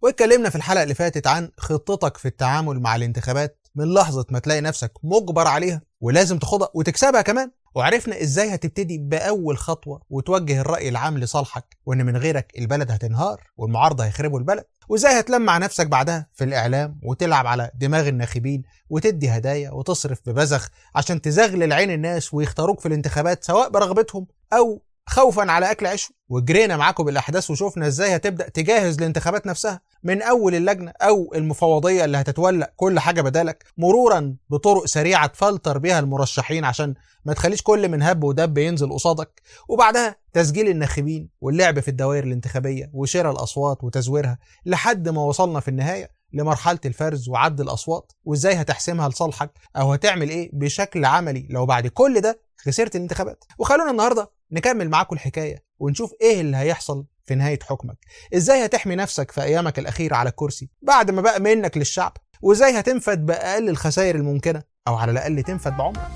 واتكلمنا في الحلقة اللي فاتت عن خطتك في التعامل مع الانتخابات من لحظة ما تلاقي نفسك مجبر عليها ولازم تاخدها وتكسبها كمان وعرفنا ازاي هتبتدي باول خطوه وتوجه الراي العام لصالحك وان من غيرك البلد هتنهار والمعارضه هيخربوا البلد وازاي هتلمع نفسك بعدها في الاعلام وتلعب على دماغ الناخبين وتدي هدايا وتصرف ببذخ عشان تزغلل عين الناس ويختاروك في الانتخابات سواء برغبتهم او خوفا على اكل عيشهم وجرينا معاكم بالاحداث وشوفنا ازاي هتبدا تجهز الانتخابات نفسها من اول اللجنه او المفوضيه اللي هتتولى كل حاجه بدالك مرورا بطرق سريعه تفلتر بيها المرشحين عشان ما تخليش كل من هب ودب ينزل قصادك وبعدها تسجيل الناخبين واللعب في الدوائر الانتخابيه وشراء الاصوات وتزويرها لحد ما وصلنا في النهايه لمرحله الفرز وعد الاصوات وازاي هتحسمها لصالحك او هتعمل ايه بشكل عملي لو بعد كل ده خسرت الانتخابات وخلونا النهارده نكمل معاكم الحكايه ونشوف ايه اللي هيحصل في نهايه حكمك ازاي هتحمي نفسك في ايامك الاخيره على الكرسي بعد ما بقى منك للشعب وازاي هتنفد باقل الخسائر الممكنه او على الاقل تنفد بعمرك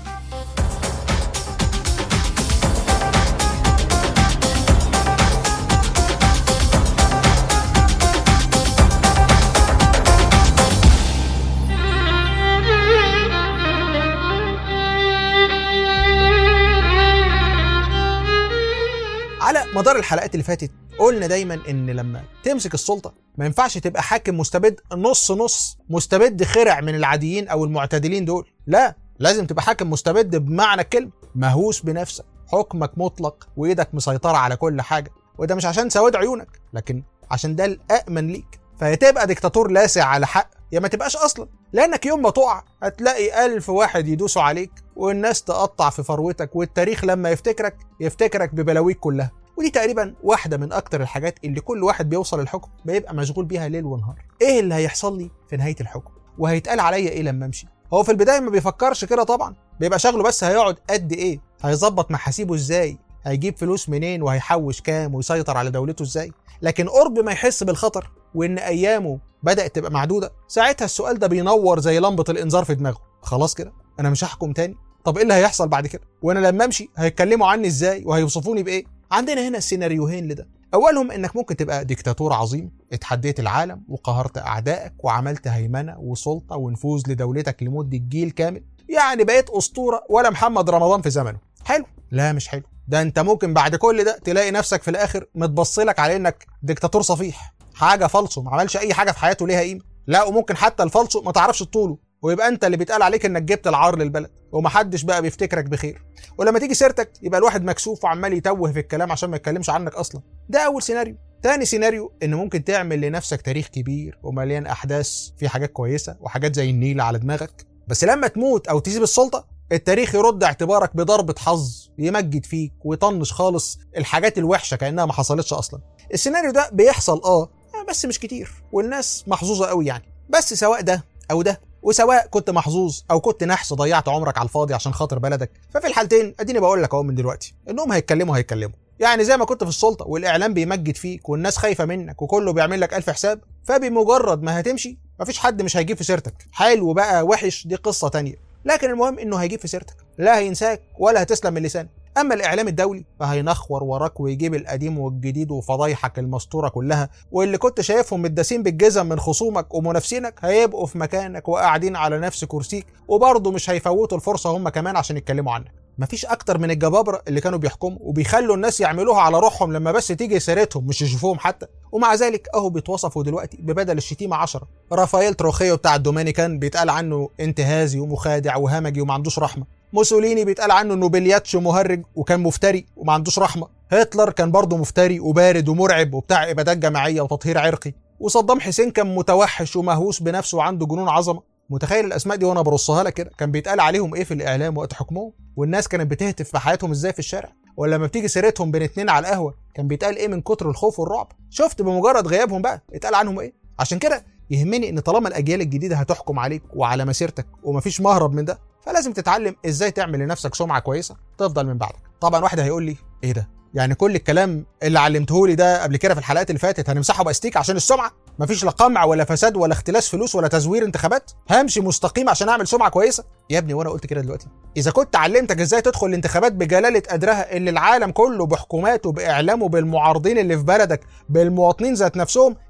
على مدار الحلقات اللي فاتت قلنا دايما ان لما تمسك السلطه ما ينفعش تبقى حاكم مستبد نص نص مستبد خرع من العاديين او المعتدلين دول لا لازم تبقى حاكم مستبد بمعنى الكلمه مهووس بنفسك حكمك مطلق وايدك مسيطره على كل حاجه وده مش عشان سواد عيونك لكن عشان ده الامن ليك فيا تبقى ديكتاتور لاسع على حق يا ما تبقاش اصلا لانك يوم ما تقع هتلاقي ألف واحد يدوسوا عليك والناس تقطع في فروتك والتاريخ لما يفتكرك يفتكرك ببلاويك كلها ودي تقريبا واحده من اكتر الحاجات اللي كل واحد بيوصل الحكم بيبقى مشغول بيها ليل ونهار ايه اللي هيحصل لي في نهايه الحكم وهيتقال عليا ايه لما امشي هو في البدايه ما بيفكرش كده طبعا بيبقى شغله بس هيقعد قد ايه هيظبط محاسيبه ازاي هيجيب فلوس منين وهيحوش كام ويسيطر على دولته ازاي لكن قرب ما يحس بالخطر وان ايامه بدات تبقى معدوده ساعتها السؤال ده بينور زي لمبه الانذار في دماغه خلاص كده انا مش هحكم تاني طب ايه اللي هيحصل بعد كده وانا لما امشي هيتكلموا عني ازاي وهيوصفوني بايه عندنا هنا سيناريوهين لده اولهم انك ممكن تبقى ديكتاتور عظيم اتحديت العالم وقهرت اعدائك وعملت هيمنه وسلطه ونفوذ لدولتك لمده جيل كامل يعني بقيت اسطوره ولا محمد رمضان في زمنه حلو لا مش حلو ده انت ممكن بعد كل ده تلاقي نفسك في الاخر متبصلك على انك ديكتاتور صفيح حاجه فالصو ما عملش اي حاجه في حياته ليها قيمه لا وممكن حتى الفالصو ما تعرفش تطوله ويبقى انت اللي بيتقال عليك انك جبت العار للبلد ومحدش بقى بيفتكرك بخير ولما تيجي سيرتك يبقى الواحد مكسوف وعمال يتوه في الكلام عشان ما يتكلمش عنك اصلا ده اول سيناريو تاني سيناريو ان ممكن تعمل لنفسك تاريخ كبير ومليان احداث فيه حاجات كويسه وحاجات زي النيل على دماغك بس لما تموت او تسيب السلطه التاريخ يرد اعتبارك بضربة حظ يمجد فيك ويطنش خالص الحاجات الوحشة كأنها ما حصلتش أصلا السيناريو ده بيحصل اه بس مش كتير والناس محظوظة قوي يعني بس سواء ده أو ده وسواء كنت محظوظ او كنت نحس ضيعت عمرك على الفاضي عشان خاطر بلدك ففي الحالتين اديني بقول لك اهو من دلوقتي انهم هيتكلموا هيتكلموا يعني زي ما كنت في السلطه والاعلام بيمجد فيك والناس خايفه منك وكله بيعمل لك الف حساب فبمجرد ما هتمشي مفيش حد مش هيجيب في سيرتك حلو بقى وحش دي قصه تانية لكن المهم انه هيجيب في سيرتك لا هينساك ولا هتسلم من لسانه اما الاعلام الدولي فهينخور وراك ويجيب القديم والجديد وفضايحك المستوره كلها واللي كنت شايفهم متداسين بالجزم من خصومك ومنافسينك هيبقوا في مكانك وقاعدين على نفس كرسيك وبرضه مش هيفوتوا الفرصه هم كمان عشان يتكلموا عنك مفيش اكتر من الجبابره اللي كانوا بيحكموا وبيخلوا الناس يعملوها على روحهم لما بس تيجي سيرتهم مش يشوفوهم حتى ومع ذلك اهو بيتوصفوا دلوقتي ببدل الشتيمه 10 رافائيل تروخيو بتاع الدومينيكان بيتقال عنه انتهازي ومخادع وهمجي وما عندوش رحمه موسوليني بيتقال عنه انه بلياتش مهرج وكان مفتري وما عندوش رحمه هتلر كان برضه مفتري وبارد ومرعب وبتاع ابادات جماعيه وتطهير عرقي وصدام حسين كان متوحش ومهووس بنفسه وعنده جنون عظمه متخيل الاسماء دي وانا برصها لك كده كان بيتقال عليهم ايه في الاعلام وقت حكمهم والناس كانت بتهتف في حياتهم ازاي في الشارع ولا لما بتيجي سيرتهم بين اتنين على القهوه كان بيتقال ايه من كتر الخوف والرعب شفت بمجرد غيابهم بقى اتقال عنهم ايه عشان كده يهمني ان طالما الاجيال الجديده هتحكم عليك وعلى مسيرتك ومفيش مهرب من ده فلازم تتعلم ازاي تعمل لنفسك سمعه كويسه تفضل من بعدك طبعا واحد هيقول لي ايه ده يعني كل الكلام اللي علمته لي ده قبل كده في الحلقات اللي فاتت هنمسحه باستيك عشان السمعه مفيش لا قمع ولا فساد ولا اختلاس فلوس ولا تزوير انتخابات همشي مستقيم عشان اعمل سمعه كويسه يا ابني وانا قلت كده دلوقتي اذا كنت علمتك ازاي تدخل الانتخابات بجلاله قدرها اللي العالم كله بحكوماته باعلامه بالمعارضين اللي في بلدك بالمواطنين ذات نفسهم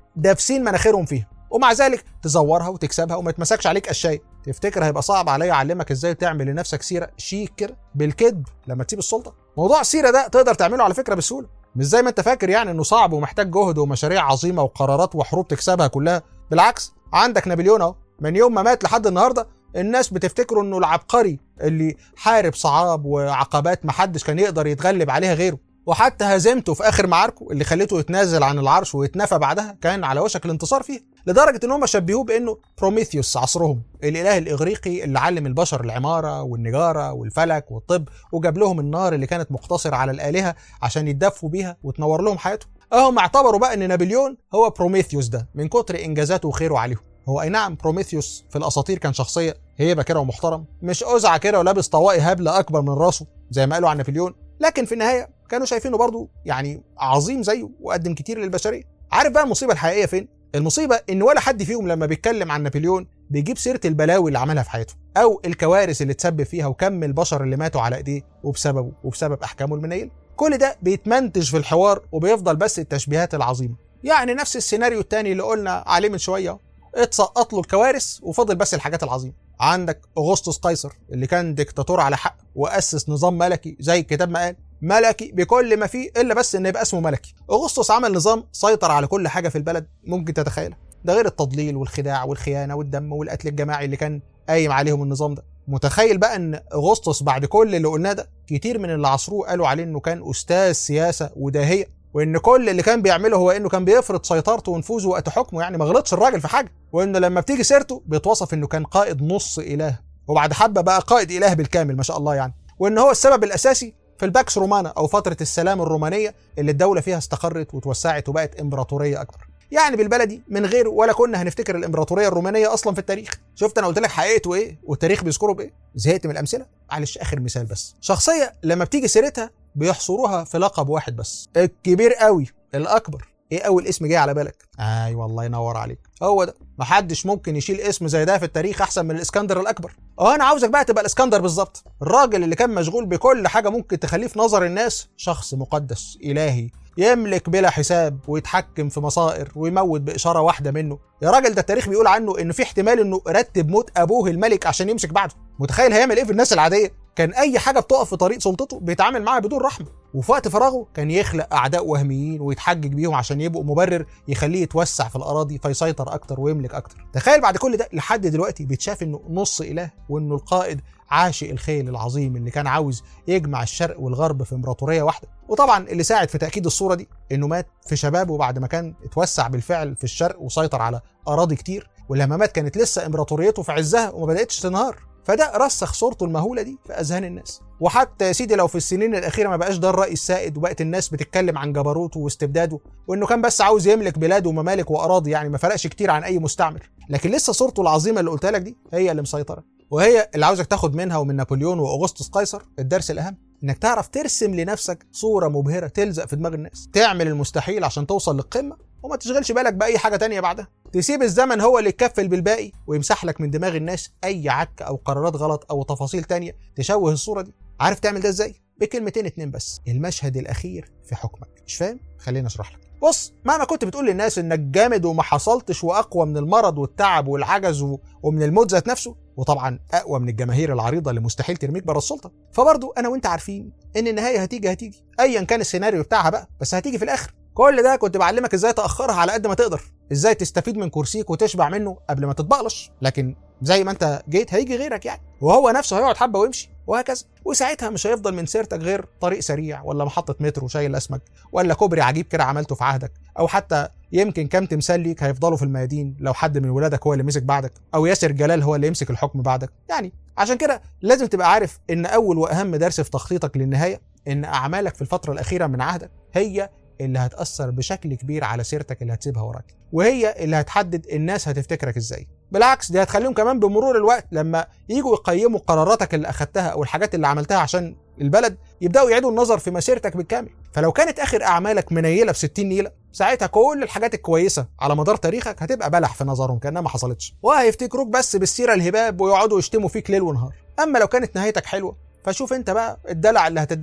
دافسين مناخيرهم فيها ومع ذلك تزورها وتكسبها وما تمسكش عليك قشايه تفتكر هيبقى صعب عليا اعلمك ازاي تعمل لنفسك سيره شيك كده بالكذب لما تسيب السلطه موضوع السيره ده تقدر تعمله على فكره بسهوله مش زي ما انت فاكر يعني انه صعب ومحتاج جهد ومشاريع عظيمه وقرارات وحروب تكسبها كلها بالعكس عندك نابليون اهو من يوم ما مات لحد النهارده الناس بتفتكره انه العبقري اللي حارب صعاب وعقبات محدش كان يقدر يتغلب عليها غيره وحتى هزيمته في اخر معاركه اللي خلته يتنازل عن العرش ويتنفى بعدها كان على وشك الانتصار فيها لدرجه ان هم شبهوه بانه بروميثيوس عصرهم الاله الاغريقي اللي علم البشر العماره والنجاره والفلك والطب وجاب لهم النار اللي كانت مقتصره على الالهه عشان يتدفوا بيها وتنور لهم حياتهم اهم اعتبروا بقى ان نابليون هو بروميثيوس ده من كتر انجازاته وخيره عليهم هو اي نعم بروميثيوس في الاساطير كان شخصيه هيبه كده ومحترم مش أزعة كده ولابس طواقي هبله اكبر من راسه زي ما قالوا عن نابليون لكن في النهايه كانوا شايفينه برضه يعني عظيم زيه وقدم كتير للبشريه عارف بقى المصيبه الحقيقيه فين المصيبه ان ولا حد فيهم لما بيتكلم عن نابليون بيجيب سيره البلاوي اللي عملها في حياته او الكوارث اللي تسبب فيها وكم البشر اللي ماتوا على ايديه وبسببه وبسبب احكامه المنيله كل ده بيتمنتج في الحوار وبيفضل بس التشبيهات العظيمه يعني نفس السيناريو التاني اللي قلنا عليه من شويه اتسقط له الكوارث وفضل بس الحاجات العظيمه عندك اغسطس قيصر اللي كان ديكتاتور على حق واسس نظام ملكي زي الكتاب ما قال ملكي بكل ما فيه الا بس ان يبقى اسمه ملكي اغسطس عمل نظام سيطر على كل حاجه في البلد ممكن تتخيلها ده غير التضليل والخداع والخيانه والدم والقتل الجماعي اللي كان قايم عليهم النظام ده متخيل بقى ان اغسطس بعد كل اللي قلناه ده كتير من اللي عصروه قالوا عليه انه كان استاذ سياسه وداهيه وان كل اللي كان بيعمله هو انه كان بيفرض سيطرته ونفوذه وقت حكمه يعني ما غلطش الراجل في حاجه وانه لما بتيجي سيرته بيتوصف انه كان قائد نص اله وبعد حبه بقى قائد اله بالكامل ما شاء الله يعني وان هو السبب الاساسي في الباكس رومانا او فتره السلام الرومانيه اللي الدوله فيها استقرت وتوسعت وبقت امبراطوريه اكبر يعني بالبلدي من غير ولا كنا هنفتكر الامبراطوريه الرومانيه اصلا في التاريخ شفت انا قلت لك حقيقته ايه والتاريخ بيذكره بايه زهقت من الامثله معلش اخر مثال بس شخصيه لما بتيجي سيرتها بيحصروها في لقب واحد بس الكبير قوي الاكبر ايه اول اسم جاي على بالك اي والله ينور عليك هو ده محدش ممكن يشيل اسم زي ده في التاريخ احسن من الاسكندر الاكبر اه انا عاوزك بقى تبقى الاسكندر بالظبط الراجل اللي كان مشغول بكل حاجه ممكن تخليه في نظر الناس شخص مقدس الهي يملك بلا حساب ويتحكم في مصائر ويموت باشاره واحده منه يا راجل ده التاريخ بيقول عنه انه في احتمال انه رتب موت ابوه الملك عشان يمسك بعده متخيل هيعمل ايه في الناس العاديه كان اي حاجه بتقف في طريق سلطته بيتعامل معاها بدون رحمه وفي وقت فراغه كان يخلق اعداء وهميين ويتحجج بيهم عشان يبقوا مبرر يخليه يتوسع في الاراضي فيسيطر اكتر ويملك اكتر تخيل بعد كل ده لحد دلوقتي بيتشاف انه نص اله وانه القائد عاشق الخيل العظيم اللي كان عاوز يجمع الشرق والغرب في امبراطوريه واحده وطبعا اللي ساعد في تاكيد الصوره دي انه مات في شبابه بعد ما كان اتوسع بالفعل في الشرق وسيطر على اراضي كتير ولما مات كانت لسه امبراطوريته في عزها وما بداتش تنهار فده رسخ صورته المهوله دي في اذهان الناس وحتى يا سيدي لو في السنين الاخيره ما بقاش ده الراي السائد وبقت الناس بتتكلم عن جبروته واستبداده وانه كان بس عاوز يملك بلاد وممالك واراضي يعني ما فرقش كتير عن اي مستعمر لكن لسه صورته العظيمه اللي قلتها لك دي هي اللي مسيطره وهي اللي عاوزك تاخد منها ومن نابليون واغسطس قيصر الدرس الاهم انك تعرف ترسم لنفسك صوره مبهره تلزق في دماغ الناس تعمل المستحيل عشان توصل للقمه وما تشغلش بالك باي حاجه تانية بعدها تسيب الزمن هو اللي يتكفل بالباقي ويمسح لك من دماغ الناس اي عك او قرارات غلط او تفاصيل تانية تشوه الصوره دي عارف تعمل ده ازاي بكلمتين اتنين بس المشهد الاخير في حكمك مش فاهم خليني اشرح لك بص مهما كنت بتقول للناس انك جامد وما حصلتش واقوى من المرض والتعب والعجز و... ومن الموت ذات نفسه وطبعا اقوى من الجماهير العريضه اللي مستحيل ترميك بره السلطه فبرضه انا وانت عارفين ان النهايه هتيجي هتيجي ايا كان السيناريو بتاعها بقى بس هتيجي في الاخر كل ده كنت بعلمك ازاي تاخرها على قد ما تقدر ازاي تستفيد من كرسيك وتشبع منه قبل ما تتبقلش لكن زي ما انت جيت هيجي غيرك يعني وهو نفسه هيقعد حبه ويمشي وهكذا وساعتها مش هيفضل من سيرتك غير طريق سريع ولا محطه مترو شايل اسمك ولا كوبري عجيب كده عملته في عهدك او حتى يمكن كام تمثال ليك هيفضلوا في الميادين لو حد من ولادك هو اللي مسك بعدك او ياسر جلال هو اللي يمسك الحكم بعدك يعني عشان كده لازم تبقى عارف ان اول واهم درس في تخطيطك للنهايه ان اعمالك في الفتره الاخيره من عهدك هي اللي هتأثر بشكل كبير على سيرتك اللي هتسيبها وراك وهي اللي هتحدد الناس هتفتكرك ازاي بالعكس دي هتخليهم كمان بمرور الوقت لما يجوا يقيموا قراراتك اللي اخدتها او الحاجات اللي عملتها عشان البلد يبداوا يعيدوا النظر في مسيرتك بالكامل فلو كانت اخر اعمالك منيله في 60 نيله ساعتها كل الحاجات الكويسه على مدار تاريخك هتبقى بلح في نظرهم كانها ما حصلتش وهيفتكروك بس بالسيره الهباب ويقعدوا يشتموا فيك ليل ونهار اما لو كانت نهايتك حلوه فشوف انت بقى الدلع اللي هتدلعه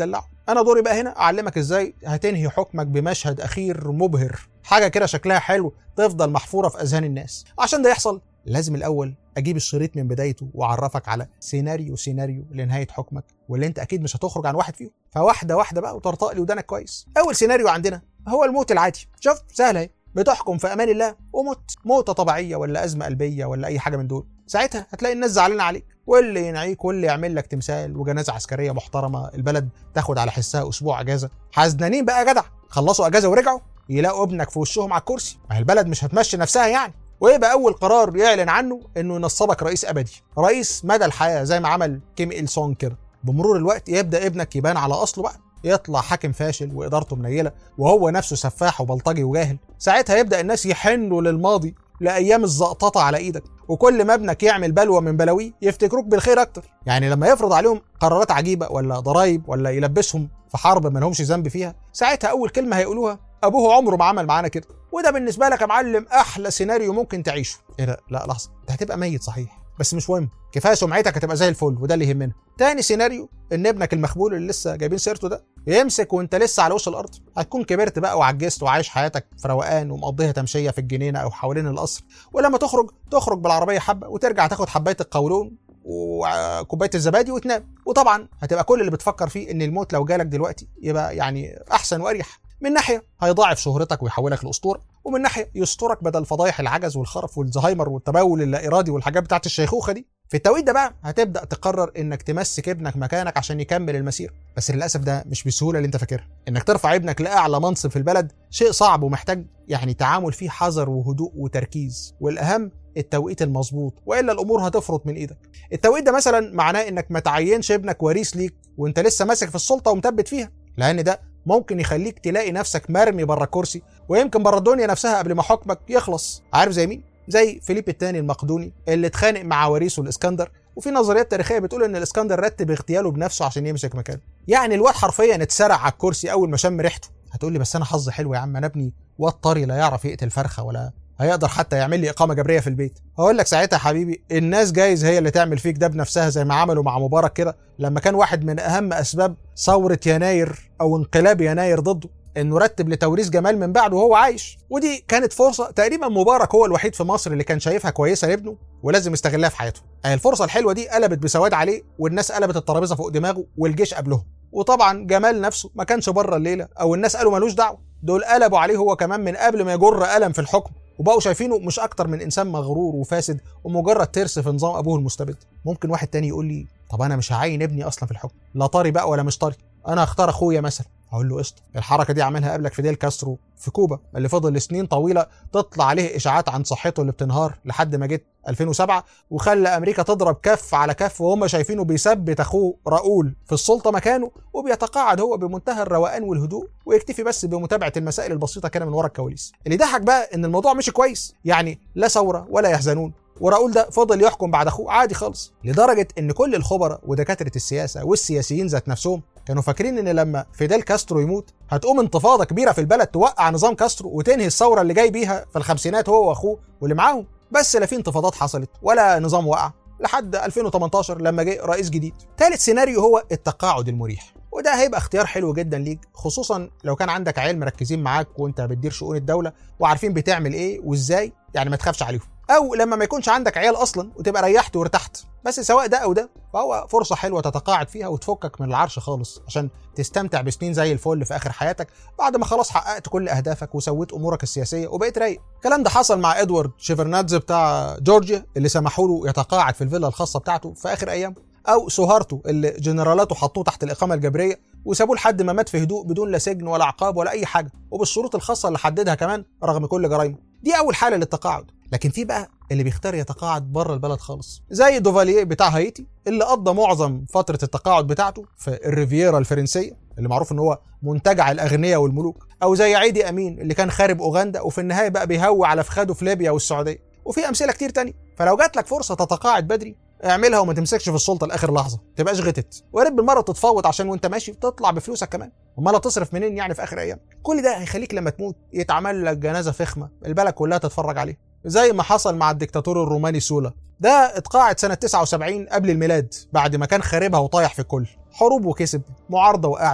انا دوري بقى هنا اعلمك ازاي هتنهي حكمك بمشهد اخير مبهر حاجه كده شكلها حلو تفضل محفوره في اذهان الناس عشان ده يحصل لازم الاول اجيب الشريط من بدايته واعرفك على سيناريو سيناريو لنهايه حكمك واللي انت اكيد مش هتخرج عن واحد فيهم فواحده واحده بقى وترطق لي ودانك كويس اول سيناريو عندنا هو الموت العادي شوف سهله اهي بتحكم في امان الله وموت موته طبيعيه ولا ازمه قلبيه ولا اي حاجه من دول ساعتها هتلاقي الناس زعلانه عليك واللي ينعيك واللي يعمل لك تمثال وجنازه عسكريه محترمه البلد تاخد على حسها اسبوع اجازه حزنانين بقى يا جدع خلصوا اجازه ورجعوا يلاقوا ابنك في وشهم على الكرسي ما هي البلد مش هتمشي نفسها يعني ويبقى اول قرار يعلن عنه انه ينصبك رئيس ابدي رئيس مدى الحياه زي ما عمل كيم il سونج كده بمرور الوقت يبدا ابنك يبان على اصله بقى يطلع حاكم فاشل وادارته منيله وهو نفسه سفاح وبلطجي وجاهل ساعتها يبدا الناس يحنوا للماضي لايام الزقططه على ايدك وكل ما ابنك يعمل بلوه من بلاويه يفتكروك بالخير اكتر يعني لما يفرض عليهم قرارات عجيبه ولا ضرايب ولا يلبسهم في حرب ما لهمش ذنب فيها ساعتها اول كلمه هيقولوها ابوه عمره ما عمل معانا كده وده بالنسبه لك يا معلم احلى سيناريو ممكن تعيشه ايه ده لا لحظه انت هتبقى ميت صحيح بس مش مهم كفايه سمعتك هتبقى زي الفل وده اللي يهمنا تاني سيناريو ان ابنك المخبول اللي لسه جايبين سيرته ده يمسك وانت لسه على وش الارض هتكون كبرت بقى وعجزت وعايش حياتك في روقان ومقضيها تمشيه في الجنينه او حوالين القصر ولما تخرج تخرج بالعربيه حبه وترجع تاخد حبايه القولون وكوبايه الزبادي وتنام وطبعا هتبقى كل اللي بتفكر فيه ان الموت لو جالك دلوقتي يبقى يعني احسن واريح من ناحيه هيضاعف شهرتك ويحولك لاسطوره ومن ناحيه يسترك بدل فضايح العجز والخرف والزهايمر والتبول اللا ارادي والحاجات بتاعت الشيخوخه دي في التوقيت ده بقى هتبدا تقرر انك تمسك ابنك مكانك عشان يكمل المسيره بس للاسف ده مش بالسهوله اللي انت فاكرها انك ترفع ابنك لاعلى منصب في البلد شيء صعب ومحتاج يعني تعامل فيه حذر وهدوء وتركيز والاهم التوقيت المظبوط والا الامور هتفرط من ايدك التوقيت ده مثلا معناه انك ما تعينش ابنك وريث ليك وانت لسه ماسك في السلطه ومثبت فيها لان ده ممكن يخليك تلاقي نفسك مرمي بره الكرسي ويمكن بره الدنيا نفسها قبل ما حكمك يخلص عارف زي مين زي فيليب الثاني المقدوني اللي اتخانق مع وريثه الاسكندر وفي نظريات تاريخيه بتقول ان الاسكندر رتب اغتياله بنفسه عشان يمسك مكانه يعني الواد حرفيا اتسرع على الكرسي اول ما شم ريحته هتقول لي بس انا حظي حلو يا عم انا ابني واد طري لا يعرف يقتل فرخه ولا هيقدر حتى يعمل لي اقامه جبريه في البيت هقول لك ساعتها يا حبيبي الناس جايز هي اللي تعمل فيك ده بنفسها زي ما عملوا مع مبارك كده لما كان واحد من اهم اسباب ثوره يناير او انقلاب يناير ضده انه رتب لتوريث جمال من بعده وهو عايش ودي كانت فرصه تقريبا مبارك هو الوحيد في مصر اللي كان شايفها كويسه لابنه ولازم يستغلها في حياته الفرصه الحلوه دي قلبت بسواد عليه والناس قلبت الترابيزه فوق دماغه والجيش قبلهم وطبعا جمال نفسه ما كانش بره الليله او الناس قالوا ملوش دعوه دول قلبوا عليه هو كمان من قبل ما يجر قلم في الحكم وبقوا شايفينه مش اكتر من انسان مغرور وفاسد ومجرد ترس في نظام ابوه المستبد ممكن واحد تاني يقول لي طب انا مش هعين ابني اصلا في الحكم لا طري بقى ولا مش طري انا هختار اخويا مثلا اقول له قشطه الحركه دي عملها قبلك فيديل كاسترو في كوبا اللي فضل لسنين طويله تطلع عليه اشاعات عن صحته اللي بتنهار لحد ما جت 2007 وخلى امريكا تضرب كف على كف وهم شايفينه بيثبت اخوه راؤول في السلطه مكانه وبيتقاعد هو بمنتهى الروقان والهدوء ويكتفي بس بمتابعه المسائل البسيطه كده من ورا الكواليس اللي ضحك بقى ان الموضوع مشي كويس يعني لا ثوره ولا يحزنون وراؤول ده فضل يحكم بعد اخوه عادي خالص لدرجه ان كل الخبراء ودكاتره السياسه والسياسيين ذات نفسهم كانوا فاكرين ان لما فيديل كاسترو يموت هتقوم انتفاضه كبيره في البلد توقع نظام كاسترو وتنهي الثوره اللي جاي بيها في الخمسينات هو واخوه واللي معاهم بس لا في انتفاضات حصلت ولا نظام وقع لحد 2018 لما جه رئيس جديد ثالث سيناريو هو التقاعد المريح وده هيبقى اختيار حلو جدا ليك خصوصا لو كان عندك عيال مركزين معاك وانت بتدير شؤون الدوله وعارفين بتعمل ايه وازاي يعني ما تخافش عليهم او لما ما يكونش عندك عيال اصلا وتبقى ريحت وارتحت بس سواء ده او ده فهو فرصه حلوه تتقاعد فيها وتفكك من العرش خالص عشان تستمتع بسنين زي الفل في اخر حياتك بعد ما خلاص حققت كل اهدافك وسويت امورك السياسيه وبقيت رايق الكلام ده حصل مع ادوارد شيفرنادзе بتاع جورجيا اللي سمحوا له يتقاعد في الفيلا الخاصه بتاعته في اخر ايامه او سوهارتو اللي جنرالاته حطوه تحت الاقامه الجبريه وسابوه لحد ما مات في هدوء بدون لا سجن ولا عقاب ولا اي حاجه وبالشروط الخاصه اللي حددها كمان رغم كل جرايمه دي اول حاله للتقاعد لكن في بقى اللي بيختار يتقاعد بره البلد خالص زي دوفالييه بتاع هايتي اللي قضى معظم فتره التقاعد بتاعته في الريفيرا الفرنسيه اللي معروف ان هو منتجع الاغنياء والملوك او زي عيدي امين اللي كان خارب اوغندا وفي النهايه بقى بيهوي على فخاده في ليبيا والسعوديه وفي امثله كتير تانية فلو جات لك فرصه تتقاعد بدري اعملها وما تمسكش في السلطه لاخر لحظه تبقاش غتت ويا ريت بالمره تتفاوض عشان وانت ماشي تطلع بفلوسك كمان امال هتصرف منين يعني في اخر ايام كل ده هيخليك لما تموت يتعمل لك جنازه فخمه البلد كلها تتفرج عليه زي ما حصل مع الدكتاتور الروماني سولا ده اتقاعد سنة 79 قبل الميلاد بعد ما كان خاربها وطايح في الكل حروب وكسب معارضة وأعدم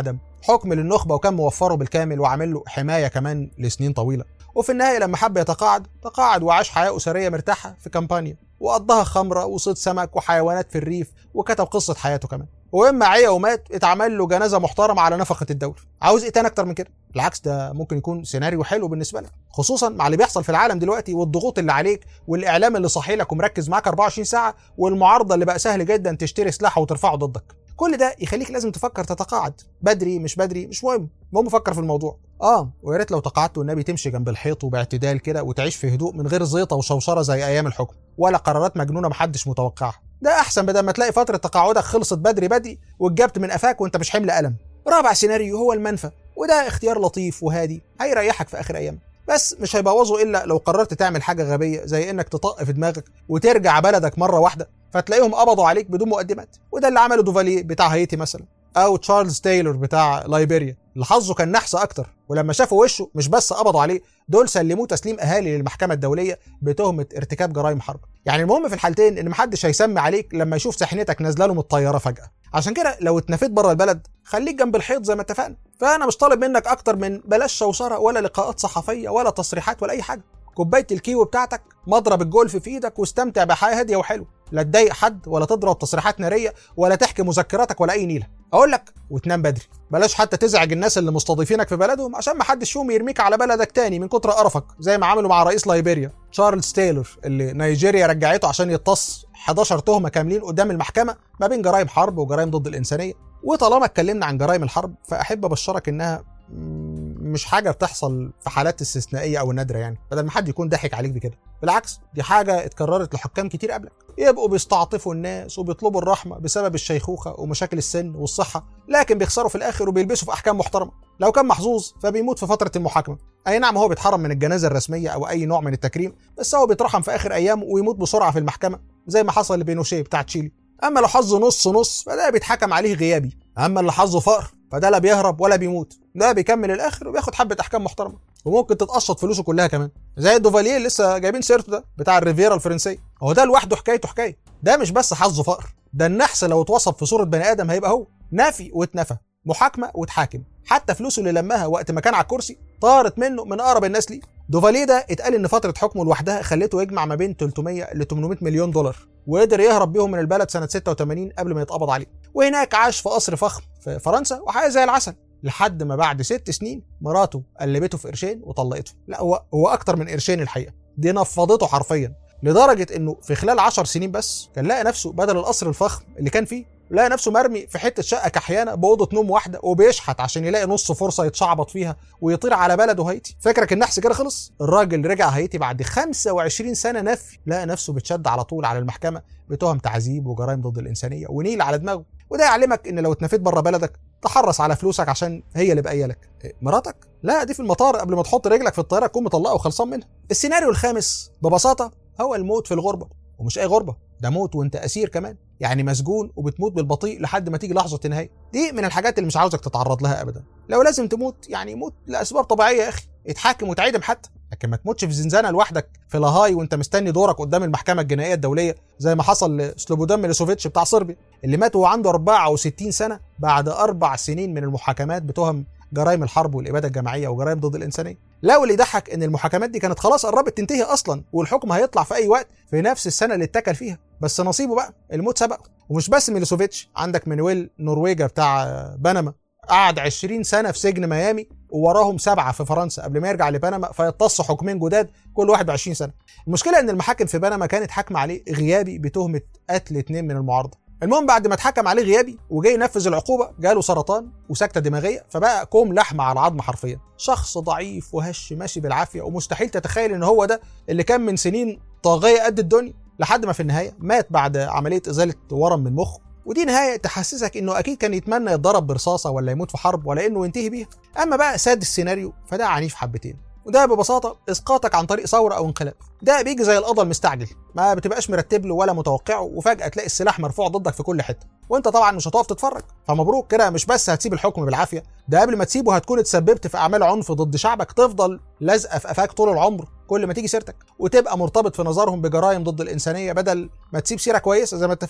حكم للنخبه وكان موفره بالكامل وعامل له حمايه كمان لسنين طويله وفي النهايه لما حب يتقاعد تقاعد وعاش حياه اسريه مرتاحه في كامبانيا وقضاها خمره وصيد سمك وحيوانات في الريف وكتب قصه حياته كمان واما عيا ومات اتعمل له جنازه محترمه على نفقه الدوله عاوز ايه تاني اكتر من كده بالعكس ده ممكن يكون سيناريو حلو بالنسبه لك خصوصا مع اللي بيحصل في العالم دلوقتي والضغوط اللي عليك والاعلام اللي صاحي لك ومركز معاك 24 ساعه والمعارضه اللي بقى سهل جدا تشتري سلاح وترفعه ضدك كل ده يخليك لازم تفكر تتقاعد بدري مش بدري مش مهم المهم فكر في الموضوع اه ويا ريت لو تقاعدت والنبي تمشي جنب الحيط وباعتدال كده وتعيش في هدوء من غير زيطه وشوشره زي ايام الحكم ولا قرارات مجنونه محدش متوقعها ده احسن بدل ما تلاقي فتره تقاعدك خلصت بدري بدري واتجبت من قفاك وانت مش حمل قلم رابع سيناريو هو المنفى وده اختيار لطيف وهادي هيريحك في اخر ايام بس مش هيبوظه الا لو قررت تعمل حاجه غبيه زي انك تطق في دماغك وترجع بلدك مره واحده فتلاقيهم قبضوا عليك بدون مقدمات وده اللي عمله دوفاليه بتاع هايتي مثلا او تشارلز تايلور بتاع لايبيريا اللي حظه كان نحس اكتر ولما شافوا وشه مش بس قبضوا عليه دول سلموه تسليم اهالي للمحكمه الدوليه بتهمه ارتكاب جرائم حرب يعني المهم في الحالتين ان محدش هيسمي عليك لما يشوف سحنتك نازله له من الطياره فجاه عشان كده لو اتنفيت بره البلد خليك جنب الحيط زي ما اتفقنا فانا مش طالب منك اكتر من بلاش شوشره ولا لقاءات صحفيه ولا تصريحات ولا اي حاجه كوبايه الكيو بتاعتك مضرب الجولف في ايدك واستمتع بحياه هاديه وحلوه لا تضايق حد ولا تضرب تصريحات ناريه ولا تحكي مذكراتك ولا اي نيله اقول لك وتنام بدري بلاش حتى تزعج الناس اللي مستضيفينك في بلدهم عشان ما حدش فيهم يرميك على بلدك تاني من كتر قرفك زي ما عملوا مع رئيس لايبيريا تشارلز تايلور اللي نيجيريا رجعته عشان يتص 11 تهمه كاملين قدام المحكمه ما بين جرائم حرب وجرائم ضد الانسانيه وطالما اتكلمنا عن جرائم الحرب فاحب ابشرك انها مش حاجه بتحصل في حالات استثنائيه او نادره يعني بدل ما حد يكون ضحك عليك بكده بالعكس دي حاجه اتكررت لحكام كتير قبلك يبقوا بيستعطفوا الناس وبيطلبوا الرحمه بسبب الشيخوخه ومشاكل السن والصحه لكن بيخسروا في الاخر وبيلبسوا في احكام محترمه لو كان محظوظ فبيموت في فتره المحاكمه اي نعم هو بيتحرم من الجنازه الرسميه او اي نوع من التكريم بس هو بيترحم في اخر ايامه ويموت بسرعه في المحكمه زي ما حصل لبينوشيه بتاع تشيلي اما لو حظه نص نص فده بيتحكم عليه غيابي اما اللي حظه فقر فده لا بيهرب ولا بيموت ده بيكمل الاخر وبياخد حبه احكام محترمه وممكن تتقشط فلوسه كلها كمان زي الدوفاليه اللي لسه جايبين سيرته ده بتاع الريفيرا الفرنسيه هو ده لوحده حكايته حكايه ده مش بس حظه فقر ده النحس لو اتوصف في صوره بني ادم هيبقى هو نافي واتنفى محاكمه واتحاكم حتى فلوسه اللي لمها وقت ما كان على الكرسي طارت منه من اقرب الناس ليه دوفاليه ده اتقال ان فتره حكمه لوحدها خلته يجمع ما بين 300 ل 800 مليون دولار وقدر يهرب بيهم من البلد سنه 86 قبل ما يتقبض عليه وهناك عاش في قصر فخم في فرنسا وحياه زي العسل لحد ما بعد ست سنين مراته قلبته في قرشين وطلقته لا هو هو اكتر من قرشين الحقيقه دي نفضته حرفيا لدرجه انه في خلال 10 سنين بس كان لقى نفسه بدل القصر الفخم اللي كان فيه لقى نفسه مرمي في حته شقه كحيانه باوضه نوم واحده وبيشحت عشان يلاقي نص فرصه يتشعبط فيها ويطير على بلده هايتي فاكرك النحس كده خلص الراجل رجع هايتي بعد 25 سنه نفي لقى نفسه بتشد على طول على المحكمه بتهم تعذيب وجرائم ضد الانسانيه ونيل على دماغه وده يعلمك ان لو اتنفيت بره بلدك تحرص على فلوسك عشان هي اللي باقيه لك إيه، مراتك لا دي في المطار قبل ما تحط رجلك في الطياره تكون مطلقه وخلصان منها السيناريو الخامس ببساطه هو الموت في الغربه ومش اي غربه ده موت وانت اسير كمان يعني مسجون وبتموت بالبطيء لحد ما تيجي لحظه النهايه دي من الحاجات اللي مش عاوزك تتعرض لها ابدا لو لازم تموت يعني موت لاسباب طبيعيه يا اخي اتحاكم وتعدم حتى لكن ما تموتش في زنزانه لوحدك في لاهاي وانت مستني دورك قدام المحكمه الجنائيه الدوليه زي ما حصل لسلوبودان ميلوسوفيتش بتاع صربيا اللي مات وهو عنده 64 سنه بعد اربع سنين من المحاكمات بتهم جرائم الحرب والاباده الجماعيه وجرائم ضد الانسانيه لا واللي يضحك ان المحاكمات دي كانت خلاص قربت تنتهي اصلا والحكم هيطلع في اي وقت في نفس السنه اللي اتكل فيها بس نصيبه بقى الموت سبقه ومش بس ميلوسوفيتش عندك مانويل نرويجا بتاع بنما قعد 20 سنه في سجن ميامي ووراهم سبعه في فرنسا قبل ما يرجع لبنما فيتص حكمين جداد كل واحد ب 20 سنه. المشكله ان المحاكم في بنما كانت حاكمه عليه غيابي بتهمه قتل اثنين من المعارضه. المهم بعد ما اتحكم عليه غيابي وجاي ينفذ العقوبه جاله سرطان وسكته دماغيه فبقى كوم لحمه على العظم حرفيا شخص ضعيف وهش ماشي بالعافيه ومستحيل تتخيل ان هو ده اللي كان من سنين طاغيه قد الدنيا لحد ما في النهايه مات بعد عمليه ازاله ورم من مخه ودي نهايه تحسسك انه اكيد كان يتمنى يتضرب برصاصه ولا يموت في حرب ولا انه ينتهي بيها اما بقى سادس السيناريو فده عنيف حبتين وده ببساطه اسقاطك عن طريق ثوره او انقلاب ده بيجي زي القضاء المستعجل ما بتبقاش مرتب له ولا متوقعه وفجاه تلاقي السلاح مرفوع ضدك في كل حته وانت طبعا مش هتقف تتفرج فمبروك كده مش بس هتسيب الحكم بالعافيه ده قبل ما تسيبه هتكون اتسببت في اعمال عنف ضد شعبك تفضل لازقه في قفاك طول العمر كل ما تيجي سيرتك وتبقى مرتبط في نظرهم بجرائم ضد الانسانيه بدل ما تسيب سيره كويسه زي ما اتفقنا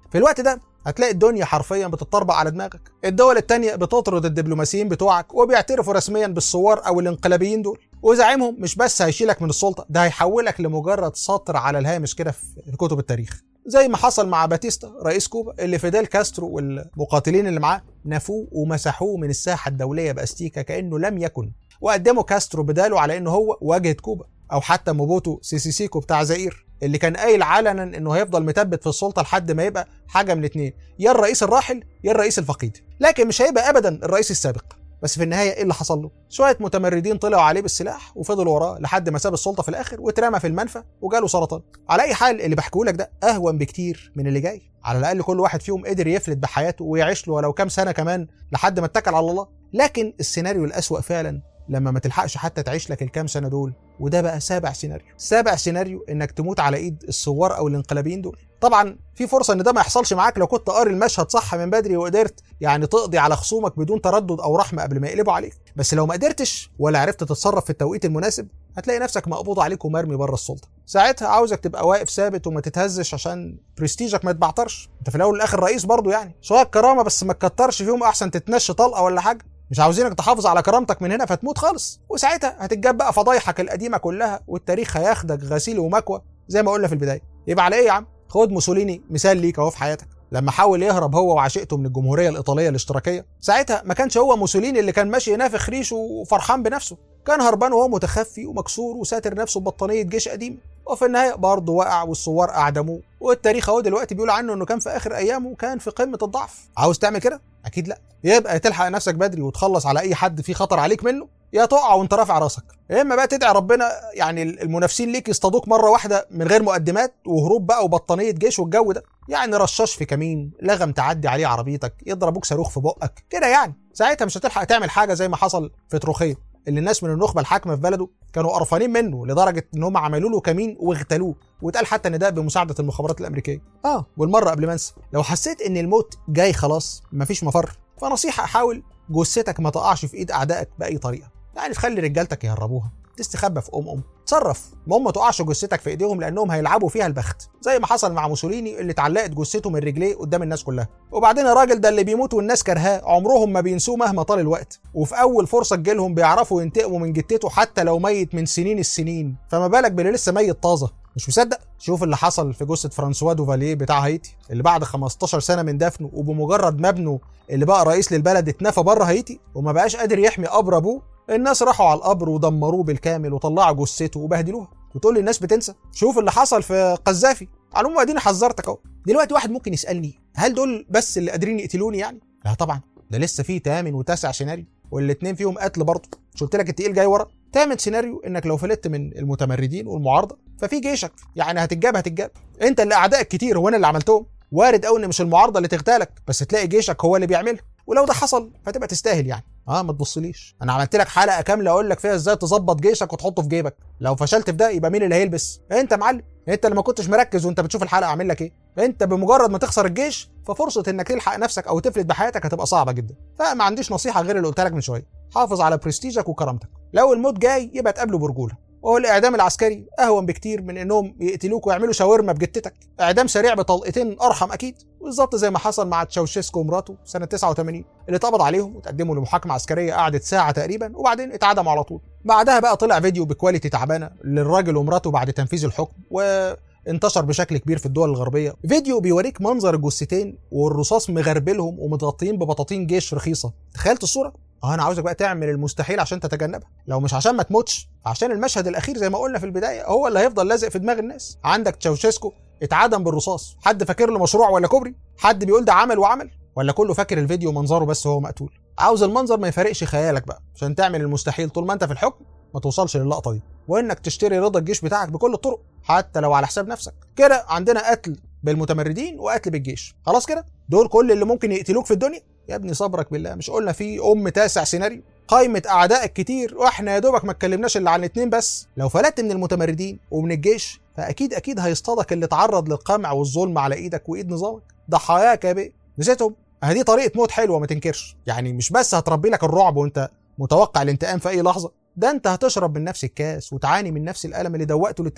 في الوقت ده هتلاقي الدنيا حرفيا بتطربق على دماغك الدول التانية بتطرد الدبلوماسيين بتوعك وبيعترفوا رسميا بالثوار او الانقلابيين دول وزعيمهم مش بس هيشيلك من السلطة ده هيحولك لمجرد سطر على الهامش كده في كتب التاريخ زي ما حصل مع باتيستا رئيس كوبا اللي فيدال كاسترو والمقاتلين اللي معاه نفوه ومسحوه من الساحة الدولية بأستيكا كأنه لم يكن وقدموا كاسترو بداله على انه هو واجهة كوبا او حتى موبوتو سيسيسيكو بتاع زئير اللي كان قايل علنا انه هيفضل مثبت في السلطه لحد ما يبقى حاجه من الاثنين يا الرئيس الراحل يا الرئيس الفقيد لكن مش هيبقى ابدا الرئيس السابق بس في النهايه ايه اللي حصل له؟ شويه متمردين طلعوا عليه بالسلاح وفضلوا وراه لحد ما ساب السلطه في الاخر واترمى في المنفى وجاله سرطان. على اي حال اللي بحكيه لك ده اهون بكتير من اللي جاي. على الاقل كل واحد فيهم قدر يفلت بحياته ويعيش له ولو كام سنه كمان لحد ما اتكل على الله. لكن السيناريو الاسوأ فعلا لما ما تلحقش حتى تعيش لك الكام سنه دول وده بقى سابع سيناريو سابع سيناريو انك تموت على ايد الثوار او الانقلابيين دول طبعا في فرصه ان ده ما يحصلش معاك لو كنت قاري المشهد صح من بدري وقدرت يعني تقضي على خصومك بدون تردد او رحمه قبل ما يقلبوا عليك بس لو ما قدرتش ولا عرفت تتصرف في التوقيت المناسب هتلاقي نفسك مقبوض عليك ومرمي بره السلطه ساعتها عاوزك تبقى واقف ثابت وما تتهزش عشان برستيجك ما يتبعترش انت في الاول والاخر رئيس برضه يعني شويه كرامه بس ما تكترش فيهم احسن تتنش طلقه ولا حاجه مش عاوزينك تحافظ على كرامتك من هنا فتموت خالص وساعتها هتتجاب بقى فضايحك القديمه كلها والتاريخ هياخدك غسيل ومكوى زي ما قلنا في البدايه يبقى على ايه يا عم خد موسوليني مثال ليك اهو في حياتك لما حاول يهرب هو وعشيقته من الجمهوريه الايطاليه الاشتراكيه ساعتها ما كانش هو موسوليني اللي كان ماشي ينافخ ريشه وفرحان بنفسه كان هربان وهو متخفي ومكسور وساتر نفسه ببطانيه جيش قديم وفي النهايه برضه وقع والثوار اعدموه والتاريخ اهو دلوقتي بيقول عنه انه كان في اخر ايامه كان في قمه الضعف عاوز تعمل كده اكيد لا يبقى تلحق نفسك بدري وتخلص على اي حد في خطر عليك منه يا تقع وانت رافع راسك يا اما بقى تدعي ربنا يعني المنافسين ليك يصطادوك مره واحده من غير مقدمات وهروب بقى وبطانيه جيش والجو ده يعني رشاش في كمين لغم تعدي عليه عربيتك يضربوك صاروخ في بقك كده يعني ساعتها مش هتلحق تعمل حاجه زي ما حصل في تروخيه اللي الناس من النخبه الحاكمه في بلده كانوا قرفانين منه لدرجه ان هم عملوا له كمين واغتالوه واتقال حتى ان ده بمساعده المخابرات الامريكيه اه والمره قبل ما انسى لو حسيت ان الموت جاي خلاص مفيش مفر فنصيحه حاول جثتك ما تقعش في ايد اعدائك باي طريقه يعني تخلي رجالتك يهربوها تستخبى في ام ام تصرف المهم ما تقعش جثتك في ايديهم لانهم هيلعبوا فيها البخت زي ما حصل مع موسوليني اللي اتعلقت جثته من رجليه قدام الناس كلها وبعدين الراجل ده اللي بيموت والناس كرهاه عمرهم ما بينسوه مهما طال الوقت وفي اول فرصه تجيلهم بيعرفوا ينتقموا من جتته حتى لو ميت من سنين السنين فما بالك باللي لسه ميت طازه مش مصدق شوف اللي حصل في جثه فرانسوا دوفاليه بتاع هايتي اللي بعد 15 سنه من دفنه وبمجرد ما ابنه اللي بقى رئيس للبلد اتنفى بره هايتي وما بقاش قادر يحمي قبر ابوه الناس راحوا على القبر ودمروه بالكامل وطلعوا جثته وبهدلوها وتقول لي الناس بتنسى شوف اللي حصل في قذافي على العموم اديني حذرتك اهو دلوقتي واحد ممكن يسالني هل دول بس اللي قادرين يقتلوني يعني لا طبعا ده لسه في تامن وتاسع سيناريو والاثنين فيهم قتل برضه مش قلت لك التقيل جاي ورا تامن سيناريو انك لو فلتت من المتمردين والمعارضه ففي جيشك يعني هتتجاب هتتجاب انت اللي اعدائك كتير هو انا اللي عملتهم وارد قوي ان مش المعارضه اللي تغتالك بس تلاقي جيشك هو اللي بيعملها ولو ده حصل فتبقى تستاهل يعني اه ما تبصليش انا عملت لك حلقه كامله اقول لك فيها ازاي تظبط جيشك وتحطه في جيبك لو فشلت في ده يبقى مين اللي هيلبس انت معلم انت اللي ما كنتش مركز وانت بتشوف الحلقه عامل لك ايه انت بمجرد ما تخسر الجيش ففرصه انك تلحق نفسك او تفلت بحياتك هتبقى صعبه جدا فما عنديش نصيحه غير اللي قلت لك من شويه حافظ على برستيجك وكرامتك لو الموت جاي يبقى تقابله برجوله وهو الاعدام العسكري اهون بكتير من انهم يقتلوك ويعملوا شاورما بجتتك اعدام سريع بطلقتين ارحم اكيد بالظبط زي ما حصل مع تشاوشيسكو ومراته سنه 89 اللي اتقبض عليهم وتقدموا لمحاكمه عسكريه قعدت ساعه تقريبا وبعدين اتعدموا على طول بعدها بقى طلع فيديو بكواليتي تعبانه للراجل ومراته بعد تنفيذ الحكم و انتشر بشكل كبير في الدول الغربيه فيديو بيوريك منظر الجثتين والرصاص مغربلهم ومتغطيين ببطاطين جيش رخيصه تخيلت الصوره اه انا عاوزك بقى تعمل المستحيل عشان تتجنبها لو مش عشان ما تموتش عشان المشهد الاخير زي ما قلنا في البدايه هو اللي هيفضل لازق في دماغ الناس عندك تشاوشيسكو اتعدم بالرصاص حد فاكر له مشروع ولا كوبري حد بيقول ده عمل وعمل ولا كله فاكر الفيديو منظره بس هو مقتول عاوز المنظر ما يفارقش خيالك بقى عشان تعمل المستحيل طول ما انت في الحكم ما توصلش للقطه دي وانك تشتري رضا الجيش بتاعك بكل الطرق حتى لو على حساب نفسك كده عندنا قتل بالمتمردين وقتل بالجيش خلاص كده دول كل اللي ممكن يقتلوك في الدنيا يا ابني صبرك بالله مش قلنا في ام تاسع سيناريو قائمة أعدائك كتير وإحنا يا دوبك ما اتكلمناش إلا عن اتنين بس، لو فلتت من المتمردين ومن الجيش فأكيد أكيد هيصطادك اللي اتعرض للقمع والظلم على إيدك وإيد نظامك، ضحاياك يا بيه، نسيتهم؟ أهي طريقة موت حلوة ما تنكرش، يعني مش بس هتربي لك الرعب وأنت متوقع الانتقام في أي لحظة، ده أنت هتشرب من نفس الكاس وتعاني من نفس الألم اللي دوقته للتانيين،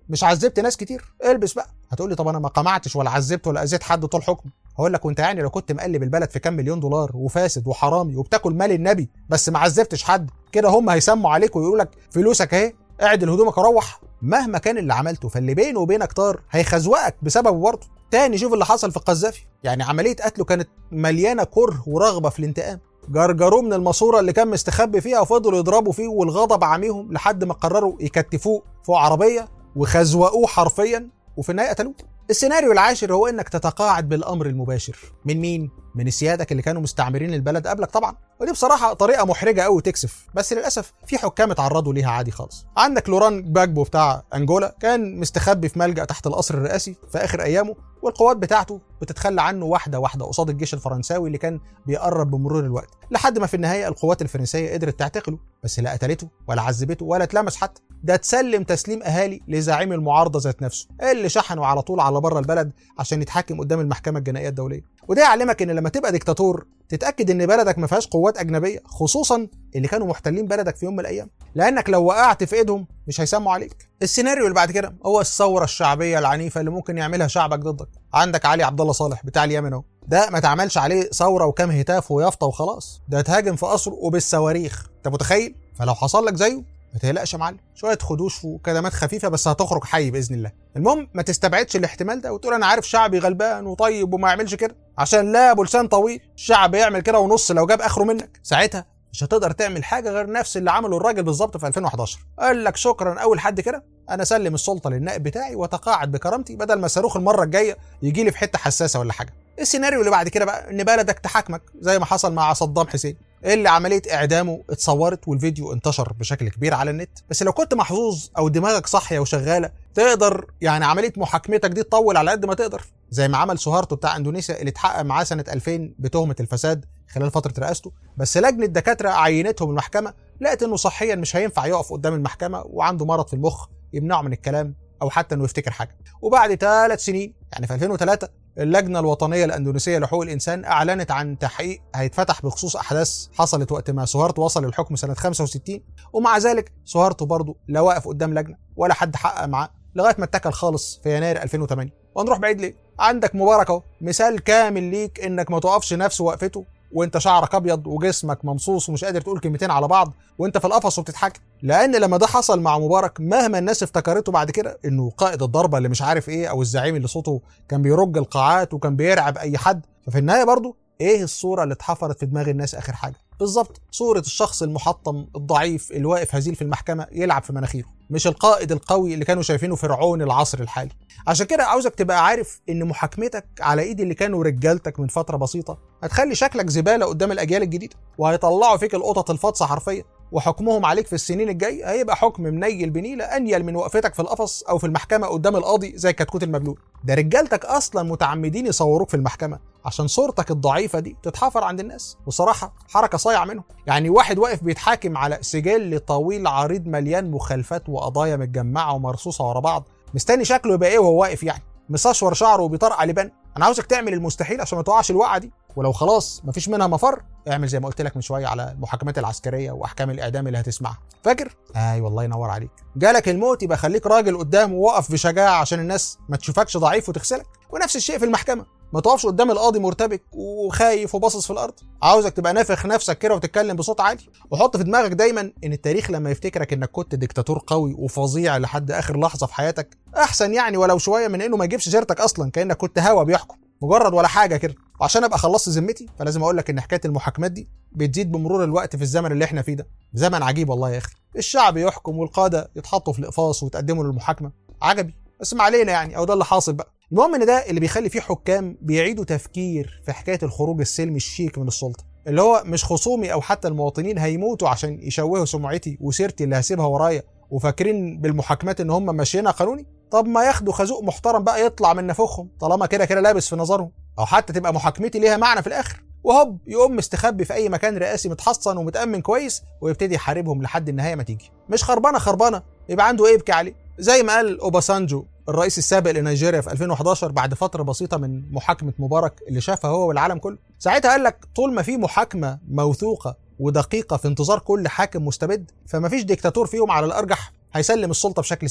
مش عذبت ناس كتير البس بقى هتقول لي طب انا ما قمعتش ولا عذبت ولا اذيت حد طول حكم هقول لك وانت يعني لو كنت مقلب البلد في كام مليون دولار وفاسد وحرامي وبتاكل مال النبي بس ما عذبتش حد كده هم هيسموا عليك ويقولوا لك فلوسك اهي اعدل هدومك وروح مهما كان اللي عملته فاللي بينه وبينك طار هيخزوقك بسببه برضه تاني شوف اللي حصل في القذافي يعني عمليه قتله كانت مليانه كره ورغبه في الانتقام جرجروه من الماسوره اللي كان مستخبي فيها وفضلوا يضربوا فيه والغضب عميهم لحد ما قرروا يكتفوه فوق عربيه وخزوقوه حرفيا وفي النهايه قتلوه السيناريو العاشر هو انك تتقاعد بالامر المباشر من مين من سيادك اللي كانوا مستعمرين البلد قبلك طبعا ودي بصراحه طريقه محرجه قوي تكسف بس للاسف في حكام اتعرضوا ليها عادي خالص عندك لوران باجبو بتاع انجولا كان مستخبي في ملجا تحت القصر الرئاسي في اخر ايامه والقوات بتاعته بتتخلى عنه واحده واحده قصاد الجيش الفرنساوي اللي كان بيقرب بمرور الوقت لحد ما في النهايه القوات الفرنسيه قدرت تعتقله بس لا قتلته ولا عذبته ولا اتلمس حتى ده تسلم تسليم اهالي لزعيم المعارضه ذات نفسه اللي شحنوا على طول على بره البلد عشان يتحكم قدام المحكمه الجنائيه الدوليه وده يعلمك ان لما تبقى ديكتاتور تتاكد ان بلدك ما فيهاش قوات اجنبيه خصوصا اللي كانوا محتلين بلدك في يوم من الايام لانك لو وقعت في ايدهم مش هيسموا عليك السيناريو اللي بعد كده هو الثوره الشعبيه العنيفه اللي ممكن يعملها شعبك ضدك عندك علي عبد الله صالح بتاع اليمن اهو ده ما تعملش عليه ثوره وكام هتاف ويافطه وخلاص ده اتهاجم في قصره وبالصواريخ انت متخيل فلو حصل لك زيه ما تقلقش يا معلم شويه خدوش وكلمات خفيفه بس هتخرج حي باذن الله المهم ما تستبعدش الاحتمال ده وتقول انا عارف شعبي غلبان وطيب وما يعملش كده عشان لا ابو لسان طويل الشعب يعمل كده ونص لو جاب اخره منك ساعتها مش هتقدر تعمل حاجه غير نفس اللي عمله الراجل بالظبط في 2011 قال لك شكرا اول حد كده انا اسلم السلطه للنائب بتاعي واتقاعد بكرامتي بدل ما صاروخ المره الجايه يجي لي في حته حساسه ولا حاجه السيناريو اللي بعد كده بقى ان بلدك تحاكمك زي ما حصل مع صدام حسين اللي عمليه اعدامه اتصورت والفيديو انتشر بشكل كبير على النت بس لو كنت محظوظ او دماغك صاحيه وشغاله تقدر يعني عمليه محاكمتك دي تطول على قد ما تقدر زي ما عمل سوهارتو بتاع اندونيسيا اللي اتحقق معاه سنه 2000 بتهمه الفساد خلال فتره رئاسته بس لجنه دكاتره عينتهم المحكمه لقت انه صحيا مش هينفع يقف قدام المحكمه وعنده مرض في المخ يمنعه من الكلام او حتى انه يفتكر حاجه وبعد ثلاث سنين يعني في 2003 اللجنه الوطنيه الاندونيسيه لحقوق الانسان اعلنت عن تحقيق هيتفتح بخصوص احداث حصلت وقت ما سوهارتو وصل للحكم سنه 65 ومع ذلك سوهارتو برضه لا واقف قدام لجنه ولا حد حقق معاه لغايه ما اتكل خالص في يناير 2008 ونروح بعيد ليه عندك مبارك اهو مثال كامل ليك انك ما تقفش نفس وقفته وانت شعرك ابيض وجسمك ممصوص ومش قادر تقول كلمتين على بعض وانت في القفص وبتتحكم لان لما ده حصل مع مبارك مهما الناس افتكرته بعد كده انه قائد الضربه اللي مش عارف ايه او الزعيم اللي صوته كان بيرج القاعات وكان بيرعب اي حد ففي النهايه برضه ايه الصوره اللي اتحفرت في دماغ الناس اخر حاجه بالظبط صوره الشخص المحطم الضعيف اللي واقف هزيل في المحكمه يلعب في مناخيره مش القائد القوي اللي كانوا شايفينه فرعون العصر الحالي عشان كده عاوزك تبقى عارف ان محاكمتك على ايد اللي كانوا رجالتك من فتره بسيطه هتخلي شكلك زباله قدام الاجيال الجديده وهيطلعوا فيك القطط الفاطسه حرفيا وحكمهم عليك في السنين الجاي هيبقى حكم منيل بنيله انيل من وقفتك في القفص او في المحكمه قدام القاضي زي كتكوت المبلول ده رجالتك اصلا متعمدين يصوروك في المحكمه عشان صورتك الضعيفه دي تتحفر عند الناس وصراحه حركه صايعه منهم يعني واحد واقف بيتحاكم على سجل طويل عريض مليان مخالفات وقضايا متجمعه ومرصوصه ورا بعض مستني شكله يبقى ايه وهو واقف يعني مسشور شعره وبيطرقع لبان انا عاوزك تعمل المستحيل عشان ما تقعش الوقعه دي ولو خلاص مفيش منها مفر اعمل زي ما قلت لك من شويه على المحاكمات العسكريه واحكام الاعدام اللي هتسمعها فاكر اي والله ينور عليك جالك الموت يبقى خليك راجل قدام ووقف بشجاعه عشان الناس ما تشوفكش ضعيف وتغسلك ونفس الشيء في المحكمه ما تقفش قدام القاضي مرتبك وخايف وباصص في الارض عاوزك تبقى نافخ نفسك كده وتتكلم بصوت عالي وحط في دماغك دايما ان التاريخ لما يفتكرك انك كنت ديكتاتور قوي وفظيع لحد اخر لحظه في حياتك احسن يعني ولو شويه من انه ما يجيبش سيرتك اصلا كانك كنت هوا بيحكم مجرد ولا حاجه كده وعشان ابقى خلصت ذمتي فلازم اقول لك ان حكايه المحاكمات دي بتزيد بمرور الوقت في الزمن اللي احنا فيه ده زمن عجيب والله يا اخي الشعب يحكم والقاده يتحطوا في الاقفاص ويتقدموا للمحاكمه عجبي بس ما علينا يعني او ده اللي حاصل بقى المهم ان ده اللي بيخلي فيه حكام بيعيدوا تفكير في حكايه الخروج السلمي الشيك من السلطه اللي هو مش خصومي او حتى المواطنين هيموتوا عشان يشوهوا سمعتي وسيرتي اللي هسيبها ورايا وفاكرين بالمحاكمات ان هم ماشيينها قانوني طب ما ياخدوا خازوق محترم بقى يطلع من نافوخهم طالما كده كده لابس في نظرهم او حتى تبقى محاكمتي ليها معنى في الاخر وهوب يقوم مستخبي في اي مكان رئاسي متحصن ومتامن كويس ويبتدي يحاربهم لحد النهايه ما تيجي مش خربانه خربانه يبقى عنده ايه يبكي عليه زي ما قال اوباسانجو الرئيس السابق لنيجيريا في 2011 بعد فتره بسيطه من محاكمه مبارك اللي شافها هو والعالم كله ساعتها قال لك طول ما في محاكمه موثوقه ودقيقه في انتظار كل حاكم مستبد فما فيش ديكتاتور فيهم على الارجح هيسلم السلطه بشكل سلمي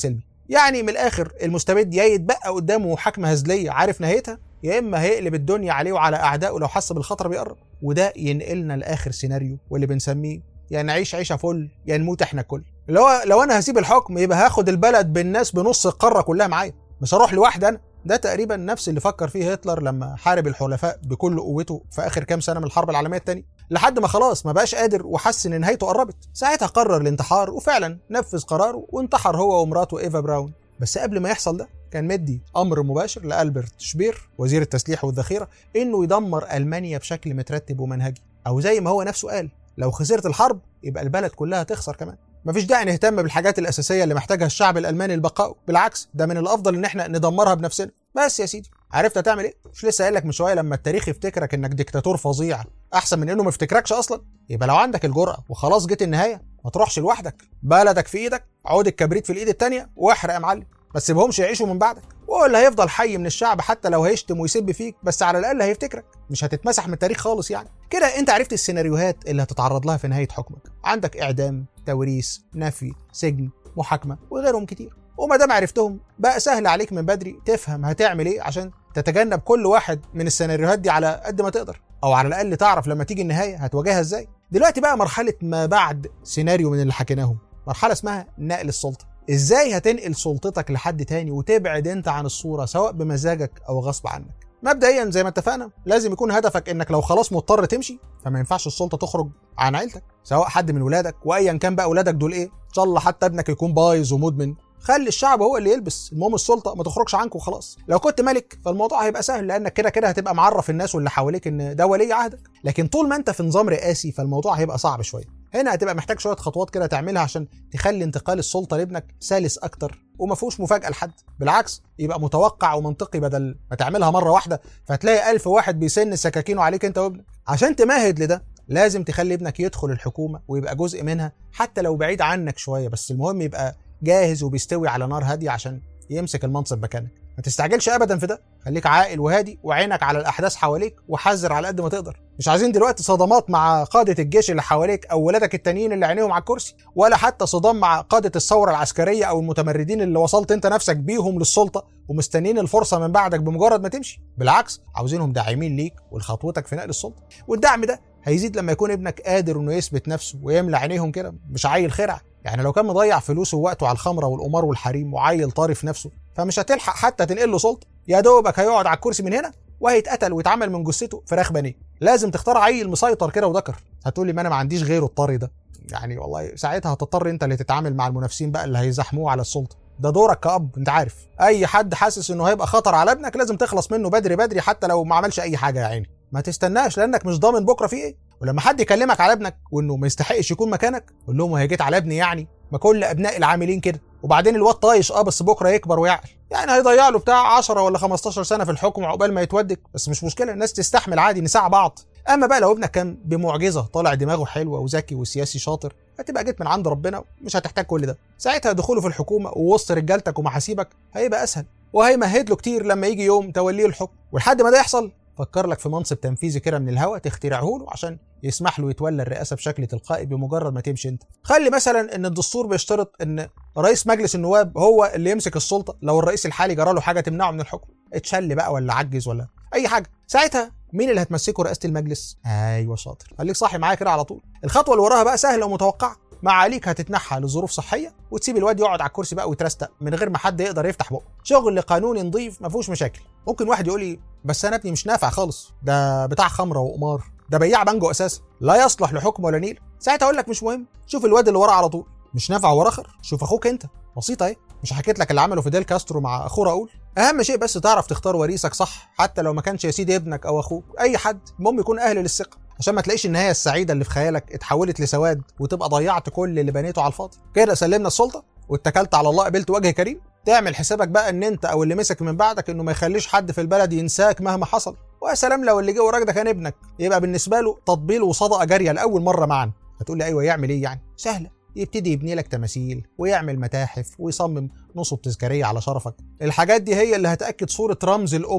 يعني من الاخر المستبد يا يتبقى قدامه محاكمه هزليه عارف نهايتها يا اما هيقلب الدنيا عليه وعلى اعدائه لو حس بالخطر بيقرب وده ينقلنا لاخر سيناريو واللي بنسميه يا نعيش عيشه فل يا نموت احنا كل اللي هو لو انا هسيب الحكم يبقى هاخد البلد بالناس بنص القاره كلها معايا مش هروح لوحدي انا ده تقريبا نفس اللي فكر فيه هتلر لما حارب الحلفاء بكل قوته في اخر كام سنه من الحرب العالميه الثانيه لحد ما خلاص ما بقاش قادر وحس ان نهايته قربت ساعتها قرر الانتحار وفعلا نفذ قراره وانتحر هو ومراته ايفا براون بس قبل ما يحصل ده كان مدي امر مباشر لالبرت شبير وزير التسليح والذخيره انه يدمر المانيا بشكل مترتب ومنهجي او زي ما هو نفسه قال لو خسرت الحرب يبقى البلد كلها تخسر كمان مفيش داعي نهتم بالحاجات الاساسيه اللي محتاجها الشعب الالماني لبقائه بالعكس ده من الافضل ان احنا ندمرها بنفسنا بس يا سيدي عرفت هتعمل ايه مش لسه قايل لك من شويه لما التاريخ يفتكرك انك ديكتاتور فظيع احسن من انه ما يفتكركش اصلا يبقى لو عندك الجرأه وخلاص جيت النهايه ما تروحش لوحدك بلدك في ايدك عود الكبريت في الايد التانية واحرق يا معلم ما تسيبهمش يعيشوا من بعدك وهو اللي هيفضل حي من الشعب حتى لو هيشتم ويسب فيك بس على الاقل هيفتكرك مش هتتمسح من التاريخ خالص يعني كده انت عرفت السيناريوهات اللي هتتعرض لها في نهايه حكمك عندك اعدام توريث نفي سجن محاكمه وغيرهم كتير وما دام عرفتهم بقى سهل عليك من بدري تفهم هتعمل ايه عشان تتجنب كل واحد من السيناريوهات دي على قد ما تقدر او على الاقل تعرف لما تيجي النهايه هتواجهها ازاي دلوقتي بقى مرحله ما بعد سيناريو من اللي حكيناهم مرحله اسمها نقل السلطه ازاي هتنقل سلطتك لحد تاني وتبعد انت عن الصوره سواء بمزاجك او غصب عنك مبدئيا زي ما اتفقنا لازم يكون هدفك انك لو خلاص مضطر تمشي فما ينفعش السلطه تخرج عن عيلتك سواء حد من ولادك وايا كان بقى ولادك دول ايه ان شاء الله حتى ابنك يكون بايظ ومدمن خلي الشعب هو اللي يلبس المهم السلطه ما تخرجش عنك وخلاص لو كنت ملك فالموضوع هيبقى سهل لانك كده كده هتبقى معرف الناس واللي حواليك ان ده ولي عهدك لكن طول ما انت في نظام رئاسي فالموضوع هيبقى صعب شويه هنا هتبقى محتاج شويه خطوات كده تعملها عشان تخلي انتقال السلطه لابنك سلس اكتر وما فيهوش مفاجاه لحد بالعكس يبقى متوقع ومنطقي بدل ما تعملها مره واحده فتلاقي ألف واحد بيسن سكاكينه عليك انت وابنك عشان تمهد لده لازم تخلي ابنك يدخل الحكومه ويبقى جزء منها حتى لو بعيد عنك شويه بس المهم يبقى جاهز وبيستوي على نار هاديه عشان يمسك المنصب مكانك ما تستعجلش ابدا في ده خليك عاقل وهادي وعينك على الاحداث حواليك وحذر على قد ما تقدر مش عايزين دلوقتي صدمات مع قاده الجيش اللي حواليك او ولادك التانيين اللي عينيهم على الكرسي ولا حتى صدام مع قاده الثوره العسكريه او المتمردين اللي وصلت انت نفسك بيهم للسلطه ومستنيين الفرصه من بعدك بمجرد ما تمشي بالعكس عاوزينهم داعمين ليك ولخطوتك في نقل السلطه والدعم ده هيزيد لما يكون ابنك قادر انه يثبت نفسه ويملى عينيهم كده مش عيل خرع يعني لو كان مضيع فلوسه ووقته على الخمره والقمار والحريم وعيل طاري في نفسه فمش هتلحق حتى تنقل له سلطه يا دوبك هيقعد على الكرسي من هنا وهيتقتل ويتعمل من جثته فراخ بانيه لازم تختار عيل مسيطر كده وذكر هتقول لي ما انا ما عنديش غيره الطري ده يعني والله ساعتها هتضطر انت اللي تتعامل مع المنافسين بقى اللي هيزاحموه على السلطه ده دورك كأب انت عارف اي حد حاسس انه هيبقى خطر على ابنك لازم تخلص منه بدري بدري حتى لو ما عملش اي حاجه يا عيني ما تستناش لانك مش ضامن بكره في ايه ولما حد يكلمك على ابنك وانه ما يستحقش يكون مكانك قول لهم وهي جيت على ابني يعني ما كل ابناء العاملين كده وبعدين الواد طايش اه بس بكره يكبر ويعقل يعني هيضيع له بتاع 10 ولا 15 سنه في الحكم عقبال ما يتودك بس مش مشكله الناس تستحمل عادي نساع بعض اما بقى لو ابنك كان بمعجزه طالع دماغه حلوه وذكي وسياسي شاطر هتبقى جيت من عند ربنا مش هتحتاج كل ده ساعتها دخوله في الحكومه ووسط رجالتك ومحاسيبك هيبقى اسهل وهيمهد له كتير لما يجي يوم توليه الحكم ولحد ما ده يحصل فكر لك في منصب تنفيذي كده من الهوا تخترعه له عشان يسمح له يتولى الرئاسه بشكل تلقائي بمجرد ما تمشي انت. خلي مثلا ان الدستور بيشترط ان رئيس مجلس النواب هو اللي يمسك السلطه لو الرئيس الحالي جرى له حاجه تمنعه من الحكم، اتشل بقى ولا عجز ولا اي حاجه. ساعتها مين اللي هتمسكه رئاسه المجلس؟ ايوه شاطر، خليك صاحي معايا كده على طول. الخطوه اللي وراها بقى سهله ومتوقعه. معاليك هتتنحى لظروف صحيه وتسيب الواد يقعد على الكرسي بقى ويترستق من غير ما حد يقدر يفتح بقه شغل قانوني نظيف ما فيهوش مشاكل ممكن واحد يقول لي بس انا ابني مش نافع خالص ده بتاع خمره وقمار ده بياع بانجو اساسا لا يصلح لحكم ولا نيل ساعتها اقول لك مش مهم شوف الواد اللي وراه على طول مش نافع ورا اخر شوف اخوك انت بسيطه اهي مش حكيت لك اللي عمله فيديل كاسترو مع اخوه راؤول اهم شيء بس تعرف تختار وريثك صح حتى لو ما كانش يا سيدي ابنك او اخوك اي حد المهم يكون اهل للثقه عشان ما تلاقيش النهايه السعيده اللي في خيالك اتحولت لسواد وتبقى ضيعت كل اللي بنيته على الفاضي كده سلمنا السلطه واتكلت على الله قبلت وجه كريم تعمل حسابك بقى ان انت او اللي مسك من بعدك انه ما يخليش حد في البلد ينساك مهما حصل ويا سلام لو اللي جه وراك ده كان ابنك يبقى بالنسبه له تطبيل وصدقه جاريه لاول مره معا هتقول لي ايوه يعمل ايه يعني سهله يبتدي يبني لك تماثيل ويعمل متاحف ويصمم نصب تذكاريه على شرفك الحاجات دي هي اللي هتاكد صوره رمز الامه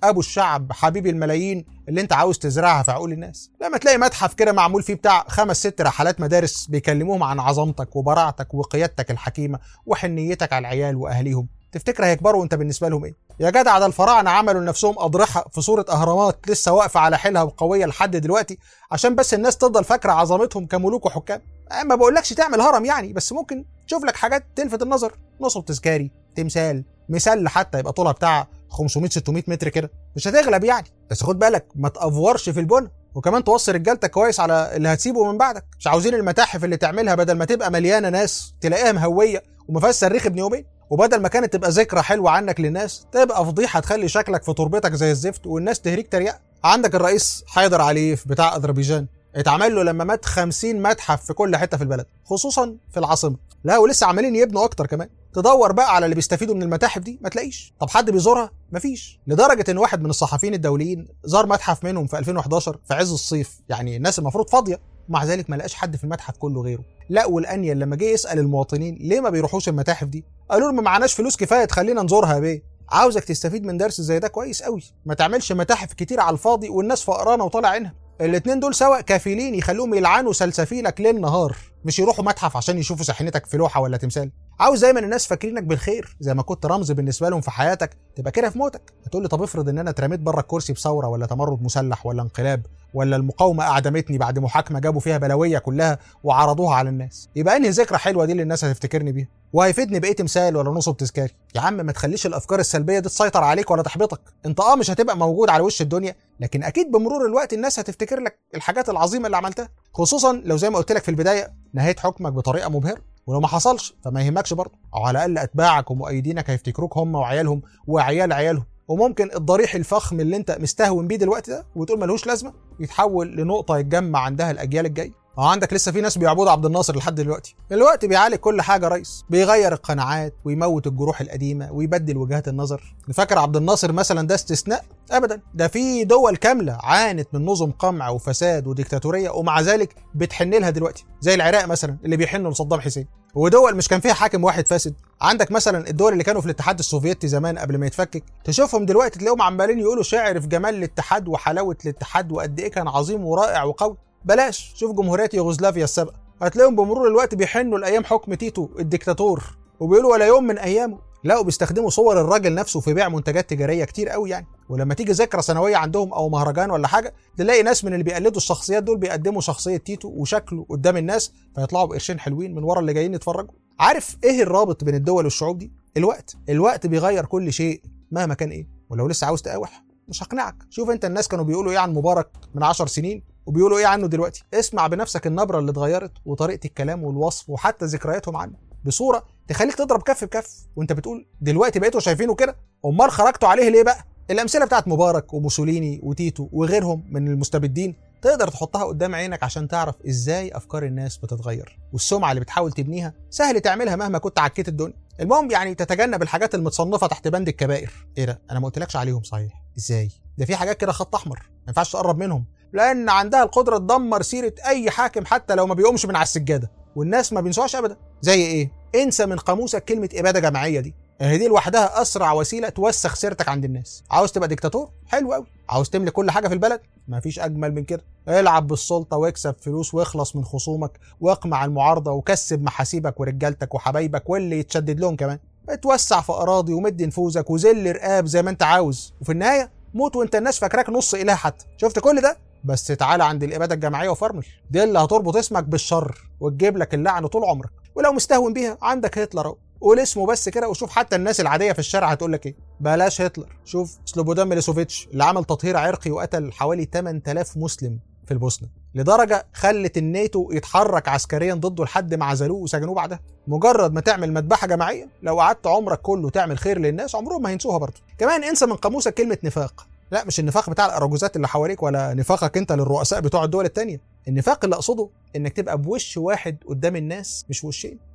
ابو الشعب حبيب الملايين اللي انت عاوز تزرعها في عقول الناس لما تلاقي متحف كده معمول فيه بتاع خمس ست رحلات مدارس بيكلموهم عن عظمتك وبراعتك وقيادتك الحكيمه وحنيتك على العيال واهاليهم تفتكر هيكبروا وانت بالنسبه لهم ايه يا جدع ده الفراعنه عملوا لنفسهم اضرحه في صوره اهرامات لسه واقفه على حيلها وقويه لحد دلوقتي عشان بس الناس تفضل فاكره عظمتهم كملوك وحكام ما بقولكش تعمل هرم يعني بس ممكن تشوف لك حاجات تلفت النظر نصب تذكاري تمثال مثال حتى يبقى طولها بتاع 500 600 متر كده مش هتغلب يعني بس خد بالك ما تافورش في البنى وكمان توصي رجالتك كويس على اللي هتسيبه من بعدك مش عاوزين المتاحف اللي تعملها بدل ما تبقى مليانه ناس تلاقيها مهويه وما فيهاش صريخ ابن يومين وبدل ما كانت تبقى ذكرى حلوه عنك للناس تبقى فضيحه تخلي شكلك في تربتك زي الزفت والناس تهريك تريقه عندك الرئيس حيدر عليف بتاع اذربيجان اتعمل له لما مات 50 متحف في كل حته في البلد خصوصا في العاصمه لا ولسه عمالين يبنوا اكتر كمان تدور بقى على اللي بيستفيدوا من المتاحف دي ما تلاقيش طب حد بيزورها مفيش لدرجه ان واحد من الصحفيين الدوليين زار متحف منهم في 2011 في عز الصيف يعني الناس المفروض فاضيه ومع ذلك ما لقاش حد في المتحف كله غيره لا والانيل لما جه يسال المواطنين ليه ما بيروحوش المتاحف دي قالوا له ما معناش فلوس كفايه تخلينا نزورها يا بيه عاوزك تستفيد من درس زي ده كويس قوي ما تعملش متاحف كتير على الفاضي والناس فقرانه وطالع عينها الاتنين دول سوا كفيلين يخلوهم يلعنوا سلسفيلك ليل نهار مش يروحوا متحف عشان يشوفوا سحنتك في لوحه ولا تمثال عاوز دايما الناس فاكرينك بالخير زي ما كنت رمز بالنسبه لهم في حياتك تبقى كده في موتك هتقول لي طب افرض ان انا اترميت بره الكرسي بثوره ولا تمرد مسلح ولا انقلاب ولا المقاومه اعدمتني بعد محاكمه جابوا فيها بلويه كلها وعرضوها على الناس يبقى انهي ذكرى حلوه دي اللي الناس هتفتكرني بيها وهيفيدني بايه تمثال ولا نصب تذكاري يا عم ما تخليش الافكار السلبيه دي تسيطر عليك ولا تحبطك انت اه مش هتبقى موجود على وش الدنيا لكن اكيد بمرور الوقت الناس هتفتكر لك الحاجات العظيمه اللي عملتها خصوصا لو زي ما قلت لك في البدايه نهيت حكمك بطريقه مبهره ولو ما حصلش فما يهمكش برضه او على الاقل اتباعك ومؤيدينك هيفتكروك هم وعيالهم وعيال عيالهم وممكن الضريح الفخم اللي انت مستهون بيه دلوقتي ده وتقول ملوش لازمه يتحول لنقطه يتجمع عندها الاجيال الجايه اه عندك لسه في ناس بيعبدوا عبد الناصر لحد دلوقتي الوقت بيعالج كل حاجه ريس بيغير القناعات ويموت الجروح القديمه ويبدل وجهات النظر فاكر عبد الناصر مثلا ده استثناء ابدا ده في دول كامله عانت من نظم قمع وفساد وديكتاتوريه ومع ذلك بتحن لها دلوقتي زي العراق مثلا اللي بيحنوا لصدام حسين ودول مش كان فيها حاكم واحد فاسد عندك مثلا الدول اللي كانوا في الاتحاد السوفيتي زمان قبل ما يتفكك تشوفهم دلوقتي تلاقيهم عمالين يقولوا شعر في جمال الاتحاد وحلاوه الاتحاد وقد ايه كان عظيم ورائع وقوي بلاش شوف جمهوريه يوغوسلافيا السابقه هتلاقيهم بمرور الوقت بيحنوا لايام حكم تيتو الدكتاتور وبيقولوا ولا يوم من ايامه لا وبيستخدموا صور الراجل نفسه في بيع منتجات تجاريه كتير قوي يعني ولما تيجي ذكرى سنويه عندهم او مهرجان ولا حاجه تلاقي ناس من اللي بيقلدوا الشخصيات دول بيقدموا شخصيه تيتو وشكله قدام الناس فيطلعوا بقرشين حلوين من ورا اللي جايين يتفرجوا عارف ايه الرابط بين الدول والشعوب دي الوقت الوقت بيغير كل شيء مهما كان ايه ولو لسه عاوز تقاوح مش هقنعك شوف انت الناس كانوا بيقولوا ايه عن مبارك من عشر سنين وبيقولوا ايه عنه دلوقتي اسمع بنفسك النبره اللي اتغيرت وطريقه الكلام والوصف وحتى ذكرياتهم عنه بصوره تخليك تضرب كف بكف وانت بتقول دلوقتي بقيتوا شايفينه كده امال خرجتوا عليه ليه بقى الامثله بتاعت مبارك وموسوليني وتيتو وغيرهم من المستبدين تقدر تحطها قدام عينك عشان تعرف ازاي افكار الناس بتتغير والسمعه اللي بتحاول تبنيها سهل تعملها مهما كنت عكيت الدنيا المهم يعني تتجنب الحاجات المتصنفه تحت بند الكبائر ايه ده انا ما قلتلكش عليهم صحيح ازاي ده في حاجات كده خط احمر ما ينفعش تقرب منهم لان عندها القدره تدمر سيره اي حاكم حتى لو ما بيقومش من على السجاده والناس ما بينسوهاش ابدا زي ايه انسى من قاموسك كلمه اباده جماعيه دي هي دي لوحدها اسرع وسيله توسخ سيرتك عند الناس عاوز تبقى ديكتاتور حلو قوي عاوز تملك كل حاجه في البلد مفيش اجمل من كده العب بالسلطه واكسب فلوس واخلص من خصومك واقمع المعارضه وكسب محاسيبك ورجالتك وحبايبك واللي يتشدد لهم كمان اتوسع في اراضي ومد نفوذك وذل رقاب زي ما انت عاوز وفي النهايه موت وانت الناس فاكراك نص اله حتى شفت كل ده بس تعالى عند الاباده الجماعيه وفرمل دي اللي هتربط اسمك بالشر وتجيب لك اللعنه طول عمرك ولو مستهون بيها عندك هتلر اهو قول اسمه بس كده وشوف حتى الناس العاديه في الشارع هتقول لك ايه بلاش هتلر شوف سلوبودان ميليسوفيتش اللي عمل تطهير عرقي وقتل حوالي 8000 مسلم في البوسنه لدرجه خلت الناتو يتحرك عسكريا ضده لحد ما عزلوه وسجنوه بعدها مجرد ما تعمل مذبحه جماعيه لو قعدت عمرك كله تعمل خير للناس عمرهم ما هينسوها برضه كمان انسى من قاموسك كلمه نفاق لا مش النفاق بتاع الاراجوزات اللي حواليك ولا نفاقك انت للرؤساء بتوع الدول التانية النفاق اللي اقصده انك تبقى بوش واحد قدام الناس مش وشين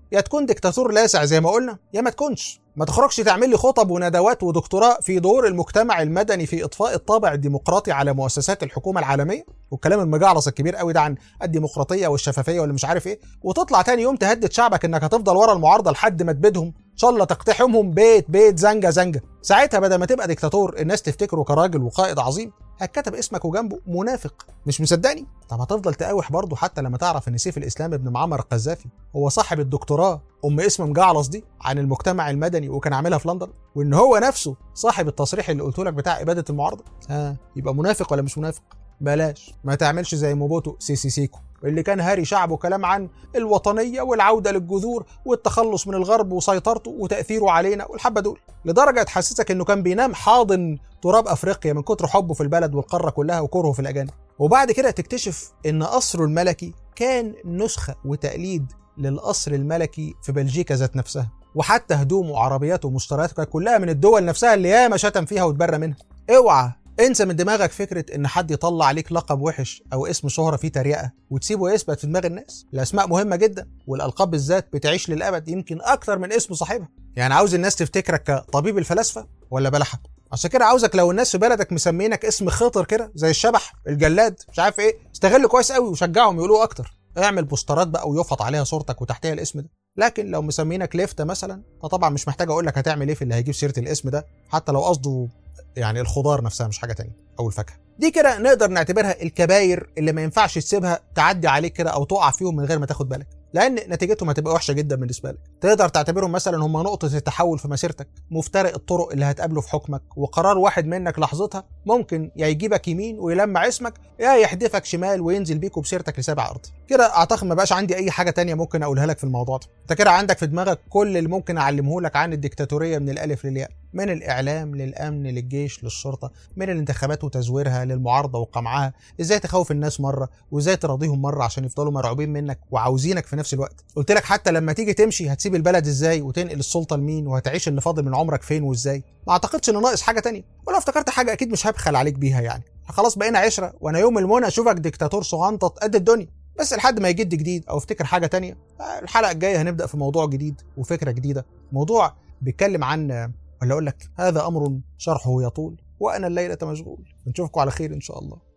يا تكون دكتاتور لاسع زي ما قلنا يا ما تكونش ما تخرجش تعمل لي خطب وندوات ودكتوراه في دور المجتمع المدني في اطفاء الطابع الديمقراطي على مؤسسات الحكومه العالميه والكلام المجعلص الكبير قوي ده عن الديمقراطيه والشفافيه واللي مش عارف ايه وتطلع تاني يوم تهدد شعبك انك هتفضل ورا المعارضه لحد ما تبيدهم ان شاء الله تقتحمهم بيت بيت زنجه زنجه ساعتها بدل ما تبقى دكتاتور الناس تفتكره كراجل وقائد عظيم هتكتب اسمك وجنبه منافق مش مصدقني طب هتفضل تقاوح برضه حتى لما تعرف ان سيف الاسلام ابن معمر القذافي هو صاحب الدكتوراه ام اسم مجعلص دي عن المجتمع المدني وكان عاملها في لندن وان هو نفسه صاحب التصريح اللي قلت لك بتاع اباده المعارضه ها يبقى منافق ولا مش منافق بلاش ما تعملش زي موبوتو سيسي سيكو اللي كان هاري شعبه كلام عن الوطنية والعودة للجذور والتخلص من الغرب وسيطرته وتأثيره علينا والحبة دول لدرجة تحسسك انه كان بينام حاضن تراب افريقيا من كتر حبه في البلد والقارة كلها وكرهه في الاجانب وبعد كده تكتشف ان قصره الملكي كان نسخة وتقليد للقصر الملكي في بلجيكا ذات نفسها وحتى هدومه وعربياته ومشترياته كانت كلها من الدول نفسها اللي ياما شتم فيها واتبرى منها اوعى انسى من دماغك فكره ان حد يطلع عليك لقب وحش او اسم شهره فيه تريقه وتسيبه يثبت في دماغ الناس الاسماء مهمه جدا والالقاب بالذات بتعيش للابد يمكن اكتر من اسم صاحبها يعني عاوز الناس تفتكرك كطبيب الفلاسفه ولا بلحه عشان كده عاوزك لو الناس في بلدك مسمينك اسم خطر كده زي الشبح الجلاد مش عارف ايه استغل كويس قوي وشجعهم يقولوه اكتر اعمل بوسترات بقى ويفط عليها صورتك وتحتها الاسم ده لكن لو مسمينك ليفته مثلا فطبعا مش محتاج اقول لك هتعمل ايه في اللي هيجيب سيره الاسم ده حتى لو قصده يعني الخضار نفسها مش حاجه تانية او الفاكهه دي كده نقدر نعتبرها الكباير اللي ما ينفعش تسيبها تعدي عليك كده او تقع فيهم من غير ما تاخد بالك لان نتيجتهم هتبقى وحشه جدا بالنسبه لك تقدر تعتبرهم مثلا هم نقطه التحول في مسيرتك مفترق الطرق اللي هتقابله في حكمك وقرار واحد منك لحظتها ممكن يا يجيبك يمين ويلمع اسمك يا يحدفك شمال وينزل بيك وبسيرتك لسابع ارض كده اعتقد ما بقاش عندي اي حاجه تانية ممكن اقولها لك في الموضوع ده انت كده عندك في دماغك كل اللي ممكن اعلمه لك عن الديكتاتوريه من الالف للياء من الاعلام للامن للجيش للشرطه من الانتخابات وتزويرها للمعارضه وقمعها ازاي تخوف الناس مره وازاي تراضيهم مره عشان يفضلوا مرعوبين منك وعاوزينك في نفس الوقت قلت لك حتى لما تيجي تمشي هتسيب البلد ازاي وتنقل السلطه لمين وهتعيش اللي فاضل من عمرك فين وازاي ما اعتقدش ان ناقص حاجه تانية ولو افتكرت حاجه اكيد مش هبخل عليك بيها يعني خلاص بقينا عشره وانا يوم المنى اشوفك ديكتاتور صغنطط قد الدنيا بس لحد ما يجد جديد او افتكر حاجه تانية الحلقه الجايه هنبدا في موضوع جديد وفكره جديده موضوع بيتكلم عن ولا اقول لك هذا امر شرحه يطول وانا الليله مشغول نشوفكم على خير ان شاء الله